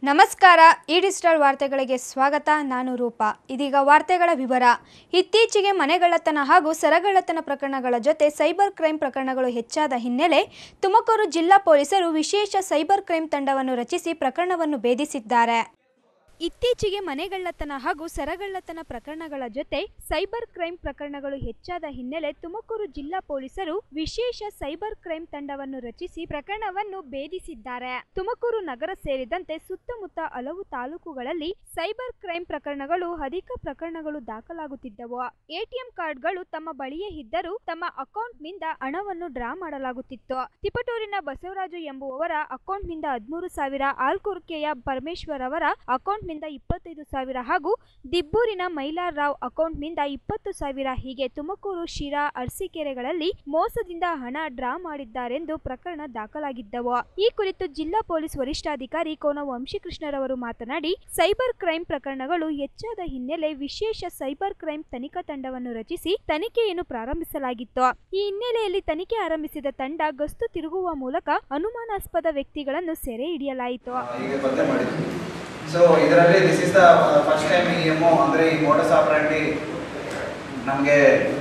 ನಮಸ್ಕಾರ ಈ ಡಿಜಿಟಲ್ ವಾರ್ತೆಗಳಿಗೆ ಸ್ವಾಗತ ನಾನು ರೂಪಾ ಇದೀಗ ವಾರ್ತೆಗಳ ವಿವರ ಇತ್ತೀಚೆಗೆ ಮನೆಗಳ್ಳತನ ಹಾಗೂ ಸರಗಳ್ಳತನ ಪ್ರಕರಣಗಳ ಜೊತೆ ಸೈಬರ್ ಕ್ರೈಂ ಪ್ರಕರಣಗಳು ಹೆಚ್ಚಾದ ಹಿನ್ನೆಲೆ ತುಮಕೂರು ಜಿಲ್ಲಾ ಪೊಲೀಸರು ವಿಶೇಷ ಸೈಬರ್ ಕ್ರೈಂ ತಂಡವನ್ನು ರಚಿಸಿ ಪ್ರಕರಣವನ್ನು ಭೇದಿಸಿದ್ದಾರೆ ಇತ್ತೀಚೆಗೆ ಮನೆಗಳ್ಳತನ ಹಾಗೂ ಸರಗಳ್ಳತನ ಪ್ರಕರಣಗಳ ಜೊತೆ ಸೈಬರ್ ಕ್ರೈಂ ಪ್ರಕರಣಗಳು ಹೆಚ್ಚಾದ ಹಿನ್ನೆಲೆ ತುಮಕೂರು ಜಿಲ್ಲಾ ಪೊಲೀಸರು ವಿಶೇಷ ಸೈಬರ್ ಕ್ರೈಂ ತಂಡವನ್ನು ರಚಿಸಿ ಪ್ರಕರಣವನ್ನು ಭೇದಿಸಿದ್ದಾರೆ ತುಮಕೂರು ನಗರ ಸೇರಿದಂತೆ ಸುತ್ತಮುತ್ತ ಹಲವು ತಾಲೂಕುಗಳಲ್ಲಿ ಸೈಬರ್ ಕ್ರೈಂ ಪ್ರಕರಣಗಳು ಅಧಿಕ ಪ್ರಕರಣಗಳು ದಾಖಲಾಗುತ್ತಿದ್ದವು ಎಟಿಎಂ ಕಾರ್ಡ್ಗಳು ತಮ್ಮ ಬಳಿಯೇ ಇದ್ದರೂ ತಮ್ಮ ಅಕೌಂಟ್ನಿಂದ ಹಣವನ್ನು ಡ್ರಾ ಮಾಡಲಾಗುತ್ತಿತ್ತು ತಿಪಟೂರಿನ ಬಸವರಾಜು ಎಂಬುವವರ ಅಕೌಂಟ್ನಿಂದ ಹದಿಮೂರು ಸಾವಿರ ಆಲ್ಕುರ್ಕೆಯ ಪರಮೇಶ್ವರ್ ಅವರ ಅಕೌಂಟ್ನಿಂದ ಇಪ್ಪತ್ತೈದು ಸಾವಿರ ಹಾಗೂ ದಿಬ್ಬೂರಿನ ಮೈಲಾರ್ ರಾವ್ ಅಕೌಂಟ್ನಿಂದ ಇಪ್ಪತ್ತು ಸಾವಿರ ಹೀಗೆ ತುಮಕೂರು ಶಿರಾ ಅರಸೀಕೆರೆಗಳಲ್ಲಿ ಮೋಸದಿಂದ ಹಣ ಡ್ರಾ ಮಾಡಿದ್ದಾರೆಂದು ಪ್ರಕರಣ ದಾಖಲಾಗಿದ್ದವು ಈ ಕುರಿತು ಜಿಲ್ಲಾ ಪೊಲೀಸ್ ವರಿಷ್ಠಾಧಿಕಾರಿ ಕೋನ ವಂಶೀಕೃಷ್ಣರವರು ಮಾತನಾಡಿ ಸೈಬರ್ ಕ್ರೈಂ ಪ್ರಕರಣಗಳು ಹೆಚ್ಚಾದ ಹಿನ್ನೆಲೆ ವಿಶೇಷ ಸೈಬರ್ ಕ್ರೈಂ ತನಿಖಾ ತಂಡವನ್ನು ರಚಿಸಿ ತನಿಖೆಯನ್ನು ಪ್ರಾರಂಭಿಸಲಾಗಿತ್ತು ಈ ಹಿನ್ನೆಲೆಯಲ್ಲಿ ತನಿಖೆ ಆರಂಭಿಸಿದ ತಂಡ ಗಸ್ತು ತಿರುಗುವ ಮೂಲಕ ಅನುಮಾನಾಸ್ಪದ ವ್ಯಕ್ತಿಗಳನ್ನು ಸೆರೆ ಹಿಡಿಯಲಾಯಿತು ಹೀಗೆ ಪತ್ತೆ ಮಾಡಿದ್ವಿ ಸೊ ಇದರಲ್ಲಿ this is the first time ಈ ಎಮ್ ಅಂದರೆ ಈ ಮೋಟಸ್ ಆಪರೇಂಡಿ ನಮಗೆ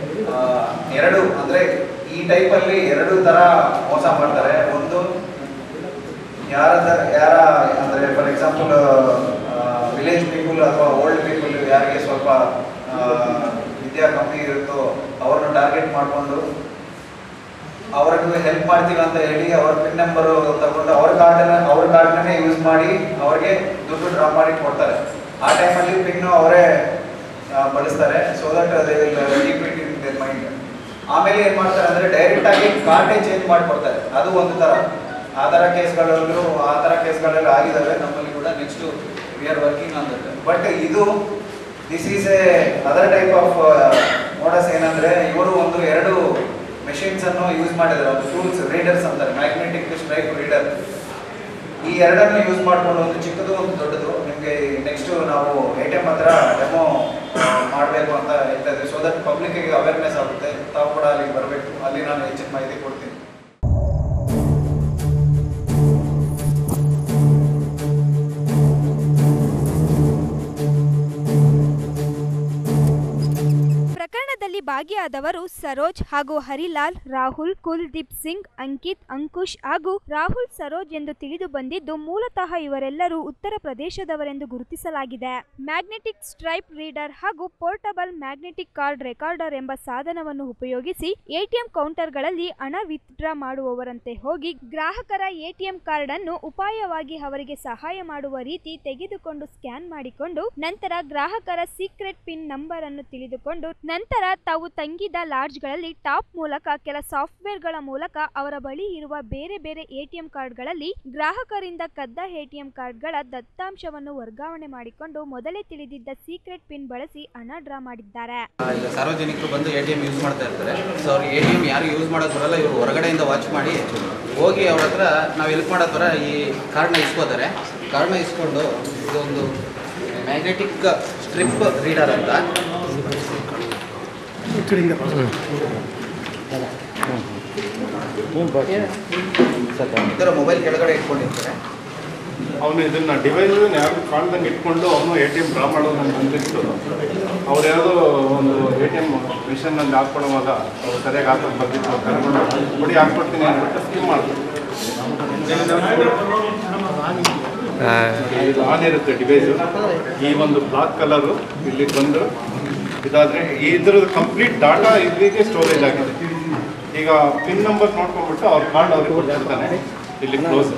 ಎರಡು ಅಂದರೆ ಈ ಟೈಪಲ್ಲಿ ಎರಡು ಥರ ಮೋಸ ಮಾಡ್ತಾರೆ ಒಂದು ಯಾರ ಯಾರ ಅಂದರೆ ಫಾರ್ ಎಕ್ಸಾಂಪಲ್ ವಿಲೇಜ್ ಪೀಪಲ್ ಅಥವಾ ಓಲ್ಡ್ ಪೀಪಲ್ ಯಾರಿಗೆ ಸ್ವಲ್ಪ ಆ, ವಿದ್ಯಾ ಕಮ್ಮಿ ಇರುತ್ತೋ ಅವ್ರನ್ನ ಟಾರ್ಗೆಟ್ ಮಾಡಿಕೊಂಡು ಅವ್ರಿಗೆ ಹೆಲ್ಪ್ ಮಾಡ್ತೀವಿ ಅಂತ ಹೇಳಿ ಅವ್ರ ಪಿನ್ ನಂಬರ್ ತಗೊಂಡು ಅವ್ರ ಕಾರ್ಡನ್ನ ಅವ್ರ ಕಾರ್ಡ್ನೇ ಯೂಸ್ ಮಾಡಿ ಅವ್ರಿಗೆ ದುಡ್ಡು ಡ್ರಾ ಮಾಡಿ ಕೊಡ್ತಾರೆ ಆ ಟೈಮಲ್ಲಿ ಪಿನ್ ಅವರೇ ಬಳಸ್ತಾರೆ so that they will keep it in their mind ಆಮೇಲೆ ಏನು ಮಾಡ್ತಾರೆ ಅಂದರೆ ಡೈರೆಕ್ಟ್ ಆಗಿ ಕಾರ್ಡೇ ಚೇಂಜ್ ಮಾಡಿಕೊಡ್ತಾರೆ ಅದು ಒಂದು ಥರ ಆ ಥರ ಕೇಸ್ಗಳಲ್ಲೂ ಆ ಥರ ಕೇಸ್ಗಳೆಲ್ಲ ಆಗಿದ್ದಾವೆ ನಮ್ಮಲ್ಲಿ ಕೂಡ next we are working on that but ಇದು this is a other type of modus ಏನಂದ್ರೆ ಇವರು ಒಂದು ಎರಡು ಮೆಷಿನ್ಸ್ ಅನ್ನು ಯೂಸ್ ಮಾಡಿದ್ದಾರೆ ಒಂದು ಟೂಲ್ಸ್ ರೀಡರ್ಸ್ ಅಂತಾರೆ ಮ್ಯಾಗ್ನೆಟಿಕ್ ಸ್ಟ್ರೈಪ್ ರೀಡರ್ ಈ ಎರಡನ್ನು ಯೂಸ್ ಮಾಡ್ಕೊಂಡು ಒಂದು ಚಿಕ್ಕದು ಒಂದು ದೊಡ್ಡದು ನಿಮಗೆ ನೆಕ್ಸ್ಟ್ ನಾವು ಎ ಟಿ ಎಮ್ ಹತ್ರ ಡೆಮೋ ಮಾಡಬೇಕು ಅಂತ ಹೇಳ್ತಾ ಇದ್ವಿ ಸೊ ದಟ್ ಪಬ್ಲಿಕ್ಕಿಗೆ ಅವೇರ್ನೆಸ್ ಆಗುತ್ತೆ ತಾವು ಕೂಡ ಅಲ್ಲಿಗೆ ಬರಬೇಕು ಅಲ್ಲಿ ನಾನು ಹೆಚ್ಚಿನ ಮಾಹಿತಿ ಕೊಡ್ತೀನಿ ಪ್ರಕರಣದಲ್ಲಿ ಭಾಗಿಯಾದವರು ಸರೋಜ್ ಹಾಗೂ ಹರಿಲಾಲ್ ರಾಹುಲ್ ಕುಲ್ದೀಪ್ ಸಿಂಗ್ ಅಂಕಿತ್ ಅಂಕುಶ್ ಹಾಗೂ ರಾಹುಲ್ ಸರೋಜ್ ಎಂದು ತಿಳಿದು ಬಂದಿದ್ದು ಮೂಲತಃ ಇವರೆಲ್ಲರೂ ಉತ್ತರ ಪ್ರದೇಶದವರೆಂದು ಗುರುತಿಸಲಾಗಿದೆ ಮ್ಯಾಗ್ನೆಟಿಕ್ ಸ್ಟ್ರೈಪ್ ರೀಡರ್ ಹಾಗೂ ಪೋರ್ಟಬಲ್ ಮ್ಯಾಗ್ನೆಟಿಕ್ ಕಾರ್ಡ್ ರೆಕಾರ್ಡರ್ ಎಂಬ ಸಾಧನವನ್ನು ಉಪಯೋಗಿಸಿ ಎಟಿಎಂ ಕೌಂಟರ್ಗಳಲ್ಲಿ ಹಣ ವಿತ್ಡ್ರಾ ಮಾಡುವವರಂತೆ ಹೋಗಿ ಗ್ರಾಹಕರ ಎಟಿಎಂ ಕಾರ್ಡ್ ಅನ್ನು ಉಪಾಯವಾಗಿ ಅವರಿಗೆ ಸಹಾಯ ಮಾಡುವ ರೀತಿ ತೆಗೆದುಕೊಂಡು ಸ್ಕ್ಯಾನ್ ಮಾಡಿಕೊಂಡು ನಂತರ ಗ್ರಾಹಕರ ಸೀಕ್ರೆಟ್ ಪಿನ್ ನಂಬರ್ ಅನ್ನು ತಿಳಿದುಕೊಂಡು ನಂತರ ತಾವು ತಂಗಿದ ಲಾಡ್ಜ್ಗಳಲ್ಲಿ ಟಾಪ್ ಮೂಲಕ ಕೆಲ ಸಾಫ್ಟ್ವೇರ್ಗಳ ಮೂಲಕ ಅವರ ಬಳಿ ಇರುವ ಬೇರೆ ಬೇರೆ ಎಟಿಎಂ ಕಾರ್ಡ್ಗಳಲ್ಲಿ ಗ್ರಾಹಕರಿಂದ ಕದ್ದ ಎಟಿಎಂ ಕಾರ್ಡ್ಗಳ ದತ್ತಾಂಶವನ್ನು ವರ್ಗಾವಣೆ ಮಾಡಿಕೊಂಡು ಮೊದಲೇ ತಿಳಿದಿದ್ದ ಸೀಕ್ರೆಟ್ ಪಿನ್ ಬಳಸಿ ಹಣ ಡ್ರಾ ಮಾಡಿದ್ದಾರೆ ಈಗ ಸಾರ್ವಜನಿಕರು ಬಂದು ಎ ಟಿ ಎಮ್ ಯೂಸ್ ಮಾಡ್ತಾ ಇರ್ತಾರೆ ಸೊ ಅವ್ರಿಗೆ ಎ ಟಿ ಎಮ್ ಯಾರು ಯೂಸ್ ಮಾಡೋದು ಬರಲ್ಲ ಇವರು ಹೊರಗಡೆಯಿಂದ ವಾಚ್ ಮಾಡಿ ಹೋಗಿ ಅವ್ರ ಹತ್ರ ನಾವು ಹೆಲ್ಪ್ ಮಾಡೋ ಥರ ಈ ಕಾರ್ಡ್ನ ಇಸ್ಕೋತಾರೆ ಕಾರ್ಡ್ನ ಇಸ್ಕೊಂಡು ಇದೊಂದು ಮ್ಯಾಗ್ನೆಟಿಕ್ ಸ್ಟ್ರಿಪ್ ರೀಡರ್ ಅಂತ ಈ ಥರ ಮೊಬೈಲ್ ಕೆಳಗಡೆ ಇಟ್ಕೊಂಡಿರ್ತಾರೆ ಅವನು ಇದನ್ನ ಡಿವೈಸ್ ಯಾರು ಕಾಣ್ದಂಗೆ ಇಟ್ಕೊಂಡು ಅವನು ಎ ಟಿ ಎಮ್ ಡ್ರಾ ಮಾಡೋದು ನಮ್ಗೆ ಬಂದಿತ್ತು ಅವ್ರು ಯಾವುದೋ ಒಂದು ಎ ಟಿ ಎಮ್ ಮಿಷನ್ನಲ್ಲಿ ಹಾಕ್ಕೊಳ್ಳುವಾಗ ಅವ್ರು ಸರಿಯಾಗಿ ಹಾಕೊಂಡು ಬಂದಿತ್ತು ಕರ್ಕೊಂಡು ಬಿಡಿ ಹಾಕ್ಕೊಡ್ತೀನಿ ಅಂದ್ಬಿಟ್ಟು ಸ್ಕೀಮ್ ಮಾಡಿದ್ರು ಇದು ಆನ್ ಇರುತ್ತೆ ಡಿವೈಸು ಈ ಒಂದು ಬ್ಲಾಕ್ ಕಲರು ಇಲ್ಲಿ ಬಂದು ಇದಾದರೆ ಇದ್ರದ್ದು ಕಂಪ್ಲೀಟ್ ಡಾಟಾ ಇಲ್ಲಿಗೆ ಸ್ಟೋರೇಜ್ ಆಗಿದೆ ಈಗ ಪಿನ್ ನಂಬರ್ ನೋಡ್ಕೊಂಡ್ಬಿಟ್ಟು ಅವ್ರ ಕಾರ್ಡ್ ಅವ್ರಿಗೆ ಕೊಟ್ಟಿರ್ತಾನೆ ಇಲ್ಲಿ ಕ್ಲೋಸ್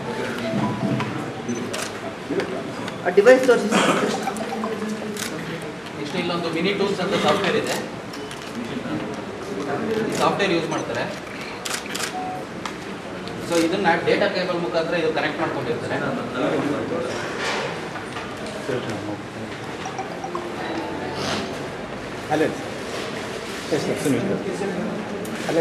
ಡಿವೈಸ್ ತೋರಿಸಿ ಇಷ್ಟು ಇಲ್ಲೊಂದು ಮಿನಿ ಟೂಲ್ಸ್ ಅಂತ ಸಾಫ್ಟ್ವೇರ್ ಇದೆ ಸಾಫ್ಟ್ವೇರ್ ಯೂಸ್ ಮಾಡ್ತಾರೆ ಸೊ ಇದನ್ನ ಡೇಟಾ ಕೇಬಲ್ ಮುಖಾಂತರ ಇದು ಕನೆಕ್ಟ್ ಮಾಡ್ಕೊಂಡಿರ್ತಾರೆ ಅಲ್ಲೇ ಅಲ್ಲೇ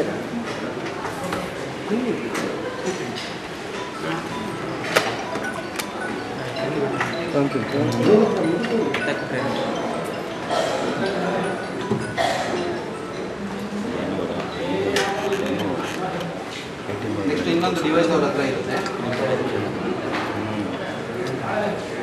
ನೆಕ್ಸ್ಟ್ ಇನ್ನೊಂದು ಡಿವೈಸ್ ಅವ್ರ ಹತ್ರ ಇರುತ್ತೆ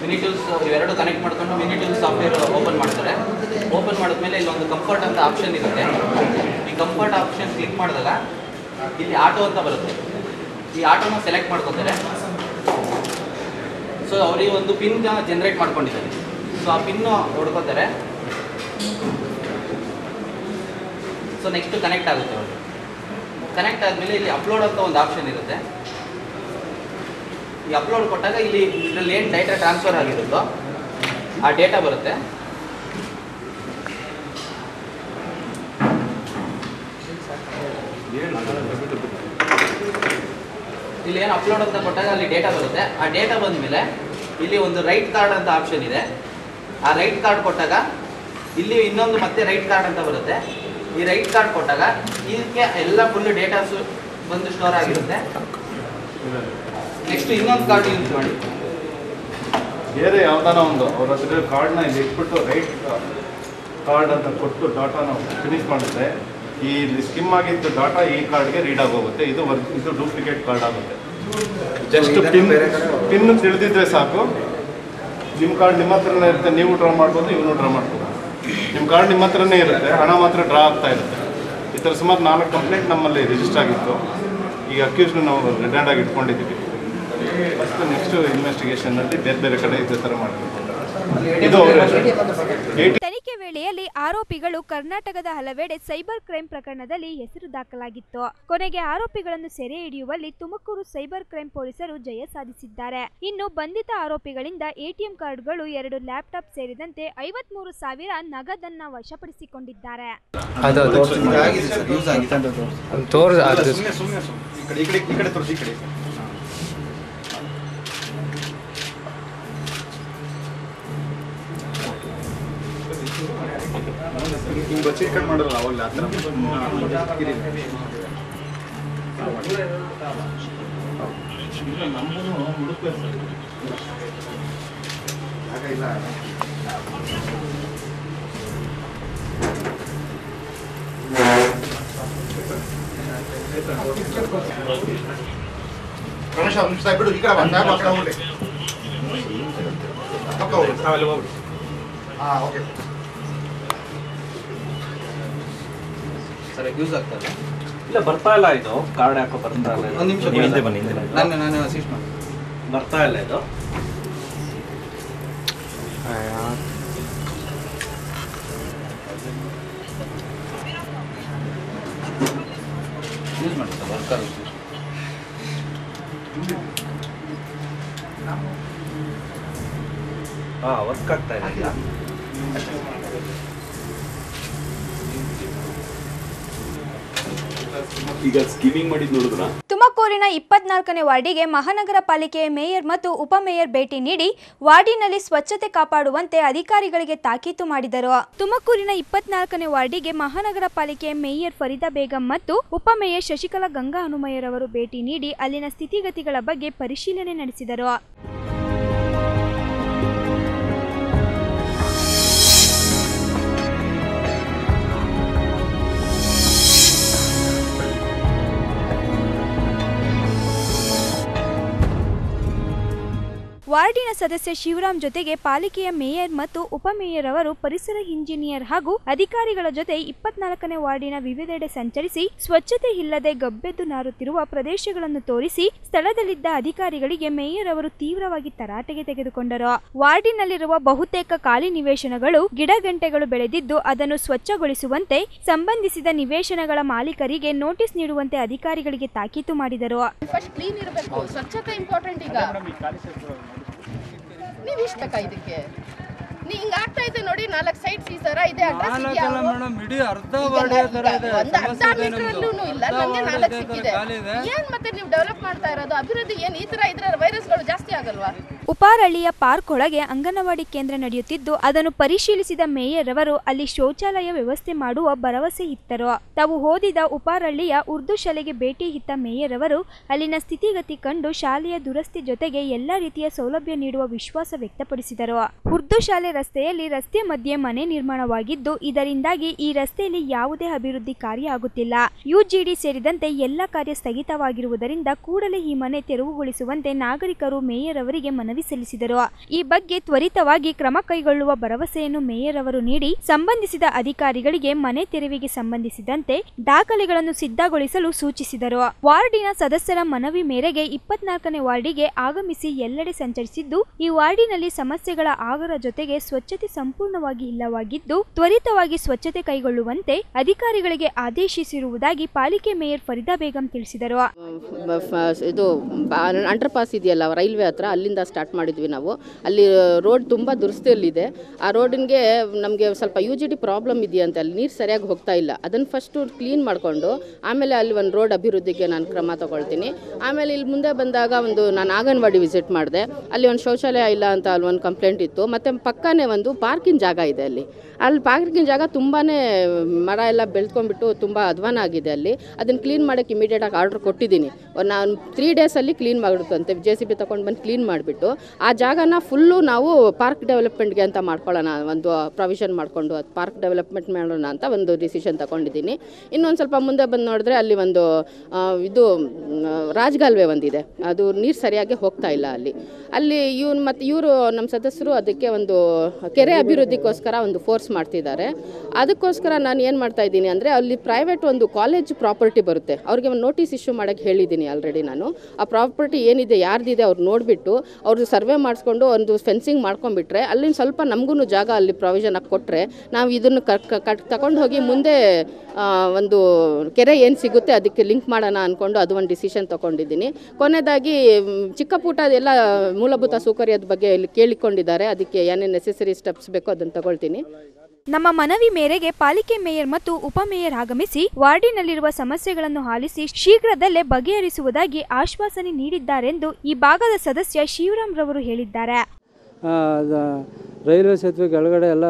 ಮಿನಿಟೂಲ್ಸ್ ಇವೆರಡು ಕನೆಕ್ಟ್ ಮಾಡ್ಕೊಂಡು ಮಿನಿಟೂಲ್ಸ್ ಸಾಫ್ಟ್ವೇರ್ ಓಪನ್ ಮಾಡ್ತಾರೆ ಓಪನ್ ಮಾಡಿದ್ಮೇಲೆ ಇಲ್ಲಿ ಒಂದು ಕಂಫರ್ಟ್ ಅಂತ ಆಪ್ಷನ್ ಇರುತ್ತೆ ಈ ಕಂಫರ್ಟ್ ಆಪ್ಷನ್ ಕ್ಲಿಕ್ ಮಾಡಿದಾಗ ಇಲ್ಲಿ ಆಟೋ ಅಂತ ಬರುತ್ತೆ ಈ ಆಟೋನ ಸೆಲೆಕ್ಟ್ ಮಾಡ್ಕೊತಾರೆ ಸೊ ಅವರಿಗೆ ಒಂದು ಪಿನ್ ಜನರೇಟ್ ಮಾಡ್ಕೊಂಡಿದ್ದಾರೆ ಸೊ ಆ ಪಿನ್ನು ಹೊಡ್ಕೋತಾರೆ ಸೊ ನೆಕ್ಸ್ಟ್ ಕನೆಕ್ಟ್ ಆಗುತ್ತೆ ಅವ್ರಿಗೆ ಕನೆಕ್ಟ್ ಆದಮೇಲೆ ಇಲ್ಲಿ ಅಪ್ಲೋಡ್ ಅಂತ ಒಂದು ಆಪ್ಷನ್ ಇರುತ್ತೆ ಈ ಅಪ್ಲೋಡ್ ಕೊಟ್ಟಾಗ ಇಲ್ಲಿ ಇದರಲ್ಲಿ ಏನು ಡೇಟಾ ಟ್ರಾನ್ಸ್ಫರ್ ಆಗಿರುತ್ತೋ ಆ ಡೇಟಾ ಬರುತ್ತೆ ಇಲ್ಲಿ ಏನು ಅಪ್ಲೋಡ್ ಅಂತ ಕೊಟ್ಟಾಗ ಅಲ್ಲಿ ಡೇಟಾ ಬರುತ್ತೆ ಆ ಡೇಟಾ ಬಂದಮೇಲೆ ಇಲ್ಲಿ ಒಂದು ರೈಟ್ ಕಾರ್ಡ್ ಅಂತ ಆಪ್ಷನ್ ಇದೆ ಆ ರೈಟ್ ಕಾರ್ಡ್ ಕೊಟ್ಟಾಗ ಇಲ್ಲಿ ಇನ್ನೊಂದು ಮತ್ತೆ ರೈಟ್ ಕಾರ್ಡ್ ಅಂತ ಬರುತ್ತೆ ಈ ರೈಟ್ ಕಾರ್ಡ್ ಕೊಟ್ಟಾಗ ಇದಕ್ಕೆ ಎಲ್ಲ ಫುಲ್ ಡೇಟಾಸು ಬಂದು ಸ್ಟೋರ್ ಆಗಿರುತ್ತೆ ನೆಕ್ಸ್ಟ್ ಇನ್ನೊಂದು ಕಾರ್ಡ್ ಯೂಸ್ ಮಾಡಿ ಬೇರೆ ಯಾವ್ದಾನ ಒಂದು ಅವ್ರ ಹತ್ರ ಕಾರ್ಡ್ನ ಇಲ್ಲಿ ಇಟ್ಬಿಟ್ಟು ರೈಟ್ ಕಾರ್ಡ್ ಅಂತ ಕೊಟ್ಟು ಡಾಟಾನ ಫಿನಿಶ್ ಮಾಡಿದ್ರೆ ಈ ಸ್ಕಿಮ್ ಆಗಿದ್ದು ಡಾಟಾ ಈ ಕಾರ್ಡ್ಗೆ ರೀಡ್ ಆಗೋಗುತ್ತೆ ಇದು ಒರ್- ಇದು ಡೂಪ್ಲಿಕೇಟ್ ಕಾರ್ಡ್ ಆಗುತ್ತೆ ಜಸ್ಟ್ ಪಿನ್ ಪಿನ್ ತಿಳಿದಿದ್ರೆ ಸಾಕು ನಿಮ್ಮ ಕಾರ್ಡ್ ನಿಮ್ಮ ಹತ್ರನೇ ಇರುತ್ತೆ ನೀವು ಡ್ರಾ ಮಾಡ್ಬೋದು ಇವನು ಡ್ರಾ ಮಾಡ್ಬೋದು ನಿಮ್ಮ ಕಾರ್ಡ್ ನಿಮ್ಮ ಹತ್ರನೇ ಇರುತ್ತೆ ಹಣ ಮಾತ್ರ ಡ್ರಾ ಆಗ್ತಾ ಇರುತ್ತೆ ಈ ಥರ ಸುಮಾರು ನಾಲ್ಕು ಕಂಪ್ಲೇಂಟ್ ನಮ್ಮಲ್ಲಿ ರಿಜಿಸ್ಟರ್ ಆಗಿತ್ತು ಈಗ ಅಕ್ಯೂಸ್ನ ನಾವು ರಿಟರ್ನ್ ಆಗಿ ಇಟ್ಕೊಂಡಿದ್ದೀವಿ ಫಸ್ಟ್ ನೆಕ್ಸ್ಟ್ ಇನ್ವೆಸ್ಟಿಗೇಷನಲ್ಲಿ ಬೇರೆ ಬೇರೆ ಕಡೆ ಇದೇ ಥರ ಮಾಡಬೇಕು ಇದು ಅವರ ಏಯ್ಟಿ ತನಿಖೆ ವೇಳೆಯಲ್ಲಿ ಆರೋಪಿಗಳು ಕರ್ನಾಟಕದ ಹಲವೆಡೆ ಸೈಬರ್ ಕ್ರೈಮ್ ಪ್ರಕರಣದಲ್ಲಿ ಹೆಸರು ದಾಖಲಾಗಿತ್ತು ಕೊನೆಗೆ ಆರೋಪಿಗಳನ್ನು ಸೆರೆ ಹಿಡಿಯುವಲ್ಲಿ ತುಮಕೂರು ಸೈಬರ್ ಕ್ರೈಮ್ ಪೊಲೀಸರು ಜಯ ಸಾಧಿಸಿದ್ದಾರೆ ಇನ್ನು ಬಂಧಿತ ಆರೋಪಿಗಳಿಂದ ಎಟಿಎಂ ಕಾರ್ಡ್ಗಳು ಎರಡು ಲ್ಯಾಪ್ಟಾಪ್ ಸೇರಿದಂತೆ ಐವತ್ಮೂರು ಸಾವಿರ ನಗದನ್ನ ವಶಪಡಿಸಿಕೊಂಡಿದ್ದಾರೆ ಆಗಿದೆ ಸರ್ ಯೂಸ್ ಆಗಿದೆ ತೋರ್ ಅದು ಸುಮ್ಮನೆ ಸುಮ್ಮನೆ ಈ ಕಡೆ ಈ ಕಡೆ ಈ ಕಡೆ ತೋರಿಸಿ ಈ ಕಡೆ ಹಿಂಗೆ ಬಚ್ಚಿ ಕಟ್ ಮಾಡಲ್ಲ ಅವಾಗಲೇ ಆ ಥರ ಇಲ್ಲ ರಮೇಶ್ ಅವ್ರು ನಿಮಿಷ ಬಿಡು ಈ ಕಡೆ ಬಾ ಸಾಹೇಬ್ ಆ ಕಡೆ ಹೋಗ್ಲಿ ಪಕ್ಕ ಹೋಗ್ಲಿ ಹಾಂ ಓಕೆ ಸರ್ ಯೂಸ್ ಆಗ್ತದೆ ಇಲ್ಲ ಬರ್ತಾ ಇಲ್ಲ ಇದು ಕಾರ್ಡ್ ಯಾಕೋ ಬರ್ತಾ ಇಲ್ಲ ಇದು. ಒಂದು ನಿಮಿಷ ನೀವು ಹಿಂದೆ ಬನ್ನಿ ಹಿಂದೆ ಬನ್ನಿ. ನಾನು ನಾನು ಅಸಿಸ್ಟ್ ಮಾಡಿ ಬರ್ತಾ ಇಲ್ಲ ಇದು ಯೂಸ್ ಮಾಡಿ ಸರ್ ವರ್ಕ್ ಆಗುತ್ತೆ ಹಾ ವರ್ಕ್ ಆಗ್ತಾ ಇದೆ ಈಗ ಈಗ ಸ್ಕಿಮ್ಮಿಂಗ್ ಮಾಡಿದ್ ನೋಡಿದ್ರ ತುಮಕೂರಿನ ಇಪ್ಪತ್ನಾಲ್ಕನೇ ವಾರ್ಡಿಗೆ ಮಹಾನಗರ ಪಾಲಿಕೆಯ ಮೇಯರ್ ಮತ್ತು ಉಪಮೇಯರ್ ಭೇಟಿ ನೀಡಿ ವಾರ್ಡಿನಲ್ಲಿ ಸ್ವಚ್ಛತೆ ಕಾಪಾಡುವಂತೆ ಅಧಿಕಾರಿಗಳಿಗೆ ತಾಕೀತು ಮಾಡಿದರು ತುಮಕೂರಿನ ಇಪ್ಪತ್ನಾಲ್ಕನೇ ವಾರ್ಡಿಗೆ ಮಹಾನಗರ ಪಾಲಿಕೆಯ ಮೇಯರ್ ಫರೀದಾ ಬೇಗಂ ಮತ್ತು ಉಪಮೇಯರ್ ಶಶಿಕಲಾ ಗಂಗಾ ಹನುಮಯ್ಯರವರು ಭೇಟಿ ನೀಡಿ ಅಲ್ಲಿನ ಸ್ಥಿತಿಗತಿಗಳ ಬಗ್ಗೆ ಪರಿಶೀಲನೆ ನಡೆಸಿದರು ವಾರ್ಡಿನ ಸದಸ್ಯ ಶಿವರಾಮ್ ಜೊತೆಗೆ ಪಾಲಿಕೆಯ ಮೇಯರ್ ಮತ್ತು ಉಪಮೇಯರ್ ಅವರು ಪರಿಸರ ಇಂಜಿನಿಯರ್ ಹಾಗೂ ಅಧಿಕಾರಿಗಳ ಜೊತೆ ಇಪ್ಪತ್ನಾಲ್ಕನೇ ವಾರ್ಡಿನ ವಿವಿಧೆಡೆ ಸಂಚರಿಸಿ ಸ್ವಚ್ಛತೆ ಇಲ್ಲದೆ ಗಬ್ಬೆದ್ದು ನಾರುತ್ತಿರುವ ಪ್ರದೇಶಗಳನ್ನು ತೋರಿಸಿ ಸ್ಥಳದಲ್ಲಿದ್ದ ಅಧಿಕಾರಿಗಳಿಗೆ ಮೇಯರ್ ಅವರು ತೀವ್ರವಾಗಿ ತರಾಟೆಗೆ ತೆಗೆದುಕೊಂಡರು ವಾರ್ಡಿನಲ್ಲಿರುವ ಬಹುತೇಕ ಖಾಲಿ ನಿವೇಶನಗಳು ಗಿಡಗಂಟೆಗಳು ಬೆಳೆದಿದ್ದು ಅದನ್ನು ಸ್ವಚ್ಛಗೊಳಿಸುವಂತೆ ಸಂಬಂಧಿಸಿದ ನಿವೇಶನಗಳ ಮಾಲೀಕರಿಗೆ ನೋಟಿಸ್ ನೀಡುವಂತೆ ಅಧಿಕಾರಿಗಳಿಗೆ ತಾಕೀತು ಮಾಡಿದರು ಫಸ್ಟ್ ಕ್ಲೀನ್ ಇರಬೇಕು ಸ್ವಚ್ಛತೆ ಇಂಪಾರ್ಟೆಂಟ್ ಈಗ ನೀವು ಇಷ್ಟ ಬೇಕಾ ಇದಕ್ಕೆ ನೀ ಹಿಂಗ ಆಗ್ತಾ ಇದೆ ನೋಡಿ ನಾಲ್ಕು ಸೈಟ್ಸ್ ಈ ತರ ಇದೆ ಅಡ್ರೆಸ್ ಇದೆಯಾ ಒಂದು ಅರ್ಧ ಮೀಟರ್ ಅಲ್ಲೂ ಇಲ್ಲ ನಮ್ಗೆ ನಾಲ್ಕು ಸಿಕ್ಕಿದೆ ಏನ್ ಮತ್ತೆ ನೀವು ಡೆವಲಪ್ ಮಾಡ್ತಾ ಇರೋದು ಅಭಿವೃದ್ಧಿ ಏನ್ ಈ ತರ ಇದ್ರೆ ವೈರಸ್ಗಳು ಜಾಸ್ತಿ ಆಗಲ್ವಾ ಉಪಾರಳ್ಳಿಯ ಪಾರ್ಕ್ ಒಳಗೆ ಅಂಗನವಾಡಿ ಕೇಂದ್ರ ನಡೆಯುತ್ತಿದ್ದು ಅದನ್ನು ಪರಿಶೀಲಿಸಿದ ಮೇಯರ್ ಅವರು ಅಲ್ಲಿ ಶೌಚಾಲಯ ವ್ಯವಸ್ಥೆ ಮಾಡುವ ಭರವಸೆ ಇತ್ತರು ತಾವು ಓದಿದ ಉಪಾರಳ್ಳಿಯ ಉರ್ದು ಶಾಲೆಗೆ ಭೇಟಿ ಇತ್ತ ಮೇಯರ್ ಅವರು ಅಲ್ಲಿನ ಸ್ಥಿತಿಗತಿ ಕಂಡು ಶಾಲೆಯ ದುರಸ್ತಿ ಜೊತೆಗೆ ಎಲ್ಲ ರೀತಿಯ ಸೌಲಭ್ಯ ನೀಡುವ ವಿಶ್ವಾಸ ವ್ಯಕ್ತಪಡಿಸಿದರು ಉರ್ದು ಶಾಲೆ ರಸ್ತೆಯಲ್ಲಿ ರಸ್ತೆ ಮಧ್ಯೆ ಮನೆ ನಿರ್ಮಾಣವಾಗಿದ್ದು ಇದರಿಂದಾಗಿ ಈ ರಸ್ತೆಯಲ್ಲಿ ಯಾವುದೇ ಅಭಿವೃದ್ಧಿ ಕಾರ್ಯ ಆಗುತ್ತಿಲ್ಲ ಯುಜಿಡಿ ಸೇರಿದಂತೆ ಎಲ್ಲ ಕಾರ್ಯ ಸ್ಥಗಿತವಾಗಿರುವುದರಿಂದ ಕೂಡಲೇ ಈ ಮನೆ ತೆರವುಗೊಳಿಸುವಂತೆ ನಾಗರಿಕರು ಮೇಯರ್ ಅವರಿಗೆ ಮನವಿ ಸಲ್ಲಿಸಿದರು ಈ ಬಗ್ಗೆ ತ್ವರಿತವಾಗಿ ಕ್ರಮ ಕೈಗೊಳ್ಳುವ ಭರವಸೆಯನ್ನು ಮೇಯರ್ ಅವರು ನೀಡಿ ಸಂಬಂಧಿಸಿದ ಅಧಿಕಾರಿಗಳಿಗೆ ಮನೆ ತೆರವಿಗೆ ಸಂಬಂಧಿಸಿದಂತೆ ದಾಖಲೆಗಳನ್ನು ಸಿದ್ಧಗೊಳಿಸಲು ಸೂಚಿಸಿದರು ವಾರ್ಡಿನ ಸದಸ್ಯರ ಮನವಿ ಮೇರೆಗೆ ಇಪ್ಪತ್ನಾಲ್ಕನೇ ವಾರ್ಡಿಗೆ ಆಗಮಿಸಿ ಎಲ್ಲೆಡೆ ಸಂಚರಿಸಿದ್ದು ಈ ವಾರ್ಡಿನಲ್ಲಿ ಸಮಸ್ಯೆಗಳ ಆಗರ ಜೊತೆಗೆ ಸ್ವಚ್ಛತೆ ಸಂಪೂರ್ಣವಾಗಿ ಇಲ್ಲವಾಗಿದ್ದು ತ್ವರಿತವಾಗಿ ಸ್ವಚ್ಛತೆ ಕೈಗೊಳ್ಳುವಂತೆ ಅಧಿಕಾರಿಗಳಿಗೆ ಆದೇಶಿಸಿರುವುದಾಗಿ ಪಾಲಿಕೆ ಮೇಯರ್ ಫರೀದಾ ಬೇಗಂ ತಿಳಿಸಿದರು ಬ- ಫ- ಇದು ಅಂಡರ್ ಪಾಸ್ ಇದೆಯಲ್ಲ ರೈಲ್ವೆ ಹತ್ರ ಅಲ್ಲಿಂದ ಸ್ಟಾರ್ಟ್ ಮಾಡಿದ್ವಿ ನಾವು ಅಲ್ಲಿ ರೋಡ್ ತುಂಬ ದುರಸ್ತಿಯಲ್ಲಿದೆ ಆ ರೋಡಿಗೆ ನಮಗೆ ಸ್ವಲ್ಪ ಯು ಜಿ ಡಿ ಪ್ರಾಬ್ಲಮ್ ಇದೆಯಂತೆ ಅಲ್ಲಿ ನೀರು ಸರಿಯಾಗಿ ಹೋಗ್ತಾ ಇಲ್ಲ ಅದನ್ನು ಫಸ್ಟು ಕ್ಲೀನ್ ಮಾಡಿಕೊಂಡು ಆಮೇಲೆ ಅಲ್ಲಿ ಒಂದು ರೋಡ್ ಅಭಿವೃದ್ಧಿಗೆ ನಾನು ಕ್ರಮ ತಗೊಳ್ತೀನಿ ಆಮೇಲೆ ಇಲ್ಲಿ ಮುಂದೆ ಬಂದಾಗ ಒಂದು ನಾನು ಅಂಗನವಾಡಿ ವಿಸಿಟ್ ಮಾಡಿದೆ ಅಲ್ಲಿ ಒಂದು ಶೌಚಾಲಯ ಇಲ್ಲ ಅಂತ ಅಲ್ಲಿ ಒಂದು ಕಂಪ್ಲೇಂಟ್ ಇತ್ತು ಮತ್ತು ಪಕ್ಕನೇ ಒಂದು ಪಾರ್ಕಿಂಗ್ ಜಾಗ ಇದೆ ಅಲ್ಲಿ ಅಲ್ಲಿ ಪಾರ್ಕಿಂಗ್ ಜಾಗ ತುಂಬಾ ಮರ ಎಲ್ಲ ಬೆಳ್ಕೊಂಡ್ಬಿಟ್ಟು ತುಂಬ ಅಧ್ವಾನ ಆಗಿದೆ ಅಲ್ಲಿ ಅದನ್ನು ಕ್ಲೀನ್ ಮಾಡೋಕ್ಕೆ ಇಮಿಡಿಯೇಟಾಗಿ ಆರ್ಡ್ರ್ ಕೊಟ್ಟಿದ್ದೀನಿ ಒಂದು ನಾನು ತ್ರೀ ಡೇಸಲ್ಲಿ ಕ್ಲೀನ್ ಮಾಡಿಬಿಡುತ್ತಂತೆ ಜೆ ಸಿ ಬಿ ತೊಗೊಂಡು ಬಂದು ಕ್ಲೀನ್ ಮಾಡಿಬಿಟ್ಟು ಆ ಜಾಗನ ಫುಲ್ಲು ನಾವು ಪಾರ್ಕ್ ಡೆವಲಪ್ಮೆಂಟ್ಗೆ ಅಂತ ಮಾಡ್ಕೊಳ್ಳೋಣ ಒಂದು ಪ್ರಾವಿಷನ್ ಮಾಡಿಕೊಂಡು ಅದು ಪಾರ್ಕ್ ಡೆವಲಪ್ಮೆಂಟ್ ಮಾಡೋಣ ಅಂತ ಒಂದು ಡಿಸಿಷನ್ ತಗೊಂಡಿದ್ದೀನಿ ಇನ್ನೊಂದು ಸ್ವಲ್ಪ ಮುಂದೆ ಬಂದು ನೋಡಿದ್ರೆ ಅಲ್ಲಿ ಒಂದು ಆ, ಇದು ಮ್, ರಾಜಗಾಲುವೆ ಒಂದಿದೆ ಅದು ನೀರು ಸರಿಯಾಗಿ ಹೋಗ್ತಾ ಇಲ್ಲ ಅಲ್ಲಿ ಅಲ್ಲಿ ಇವ್ನು ಮತ್ತು ಇವರು ನಮ್ಮ ಸದಸ್ಯರು ಅದಕ್ಕೆ ಒಂದು ಕೆರೆ ಅಭಿವೃದ್ಧಿಗೋಸ್ಕರ ಒಂದು ಫೋರ್ಸ್ ಮಾಡ್ತಿದ್ದಾರೆ ಅದಕ್ಕೋಸ್ಕರ ನಾನು ಏನು ಮಾಡ್ತಾ ಇದ್ದೀನಿ ಅಂದರೆ ಅಲ್ಲಿ ಪ್ರೈವೇಟ್ ಒಂದು ಕಾಲೇಜ್ ಪ್ರಾಪರ್ಟಿ ಬರುತ್ತೆ ಅವ್ರಿಗೆ ಒಂದು ನೋಟಿಸ್ ಇಶ್ಯೂ ಮಾಡೋಕ್ಕೆ ಹೇಳಿದ್ದೀನಿ ಆಲ್ರೆಡಿ ನಾನು ಆ ಪ್ರಾಪರ್ಟಿ ಏನಿದೆ ಯಾರ್ದಿದೆ ಅವ್ರು ನೋಡಿಬಿಟ್ಟು ಅವ್ರದ್ದು ಸರ್ವೆ ಮಾಡಿಸ್ಕೊಂಡು ಒಂದು ಫೆನ್ಸಿಂಗ್ ಮಾಡ್ಕೊಂಡ್ಬಿಟ್ರೆ ಅಲ್ಲಿನ ಸ್ವಲ್ಪ ನಮಗೂ ಜಾಗ ಅಲ್ಲಿ ಪ್ರಾವಿಷನ್ ಹಾಕಿ ಕೊಟ್ಟರೆ ನಾವು ಇದನ್ನು ಕಟ್ ತಗೊಂಡು ಹೋಗಿ ಮುಂದೆ ಆ, ಒಂದು ಕೆರೆ ಏನು ಸಿಗುತ್ತೆ ಅದಕ್ಕೆ ಲಿಂಕ್ ಮಾಡೋಣ ಅಂದ್ಕೊಂಡು ಅದು ಒಂದು ಡಿಸಿಷನ್ ತೊಗೊಂಡಿದ್ದೀನಿ ಕೊನೆಯದಾಗಿ ಮ್, ಚಿಕ್ಕ ಪುಟ್ಟ ಎಲ್ಲ ಮೂಲಭೂತ ಸೌಕರ್ಯದ ಬಗ್ಗೆ ಇಲ್ಲಿ ಕೇಳಿಕೊಂಡಿದ್ದಾರೆ ಅದಕ್ಕೆ ಏನೇನು ನೆಸೆಸರಿ ಸ್ಟೆಪ್ಸ್ ಬೇಕೋ ಅದನ್ನು ತಗೊಳ್ತೀನಿ ನಮ್ಮ ಮನವಿ ಮೇರೆಗೆ ಪಾಲಿಕೆ ಮೇಯರ್ ಮತ್ತು ಉಪಮೇಯರ್ ಆಗಮಿಸಿ ವಾರ್ಡಿನಲ್ಲಿರುವ ಸಮಸ್ಯೆಗಳನ್ನು ಆಲಿಸಿ ಶೀಘ್ರದಲ್ಲೇ ಬಗೆಹರಿಸುವುದಾಗಿ ಆಶ್ವಾಸನೆ ನೀಡಿದ್ದಾರೆಂದು ಈ ಭಾಗದ ಸದಸ್ಯ ಶಿವರಾಮ್ ರವರು ಹೇಳಿದ್ದಾರೆ ಆ, ದ- ರೈಲ್ವೆ ಸೇತುವೆ ಕೆಳಗಡೆ ಎಲ್ಲ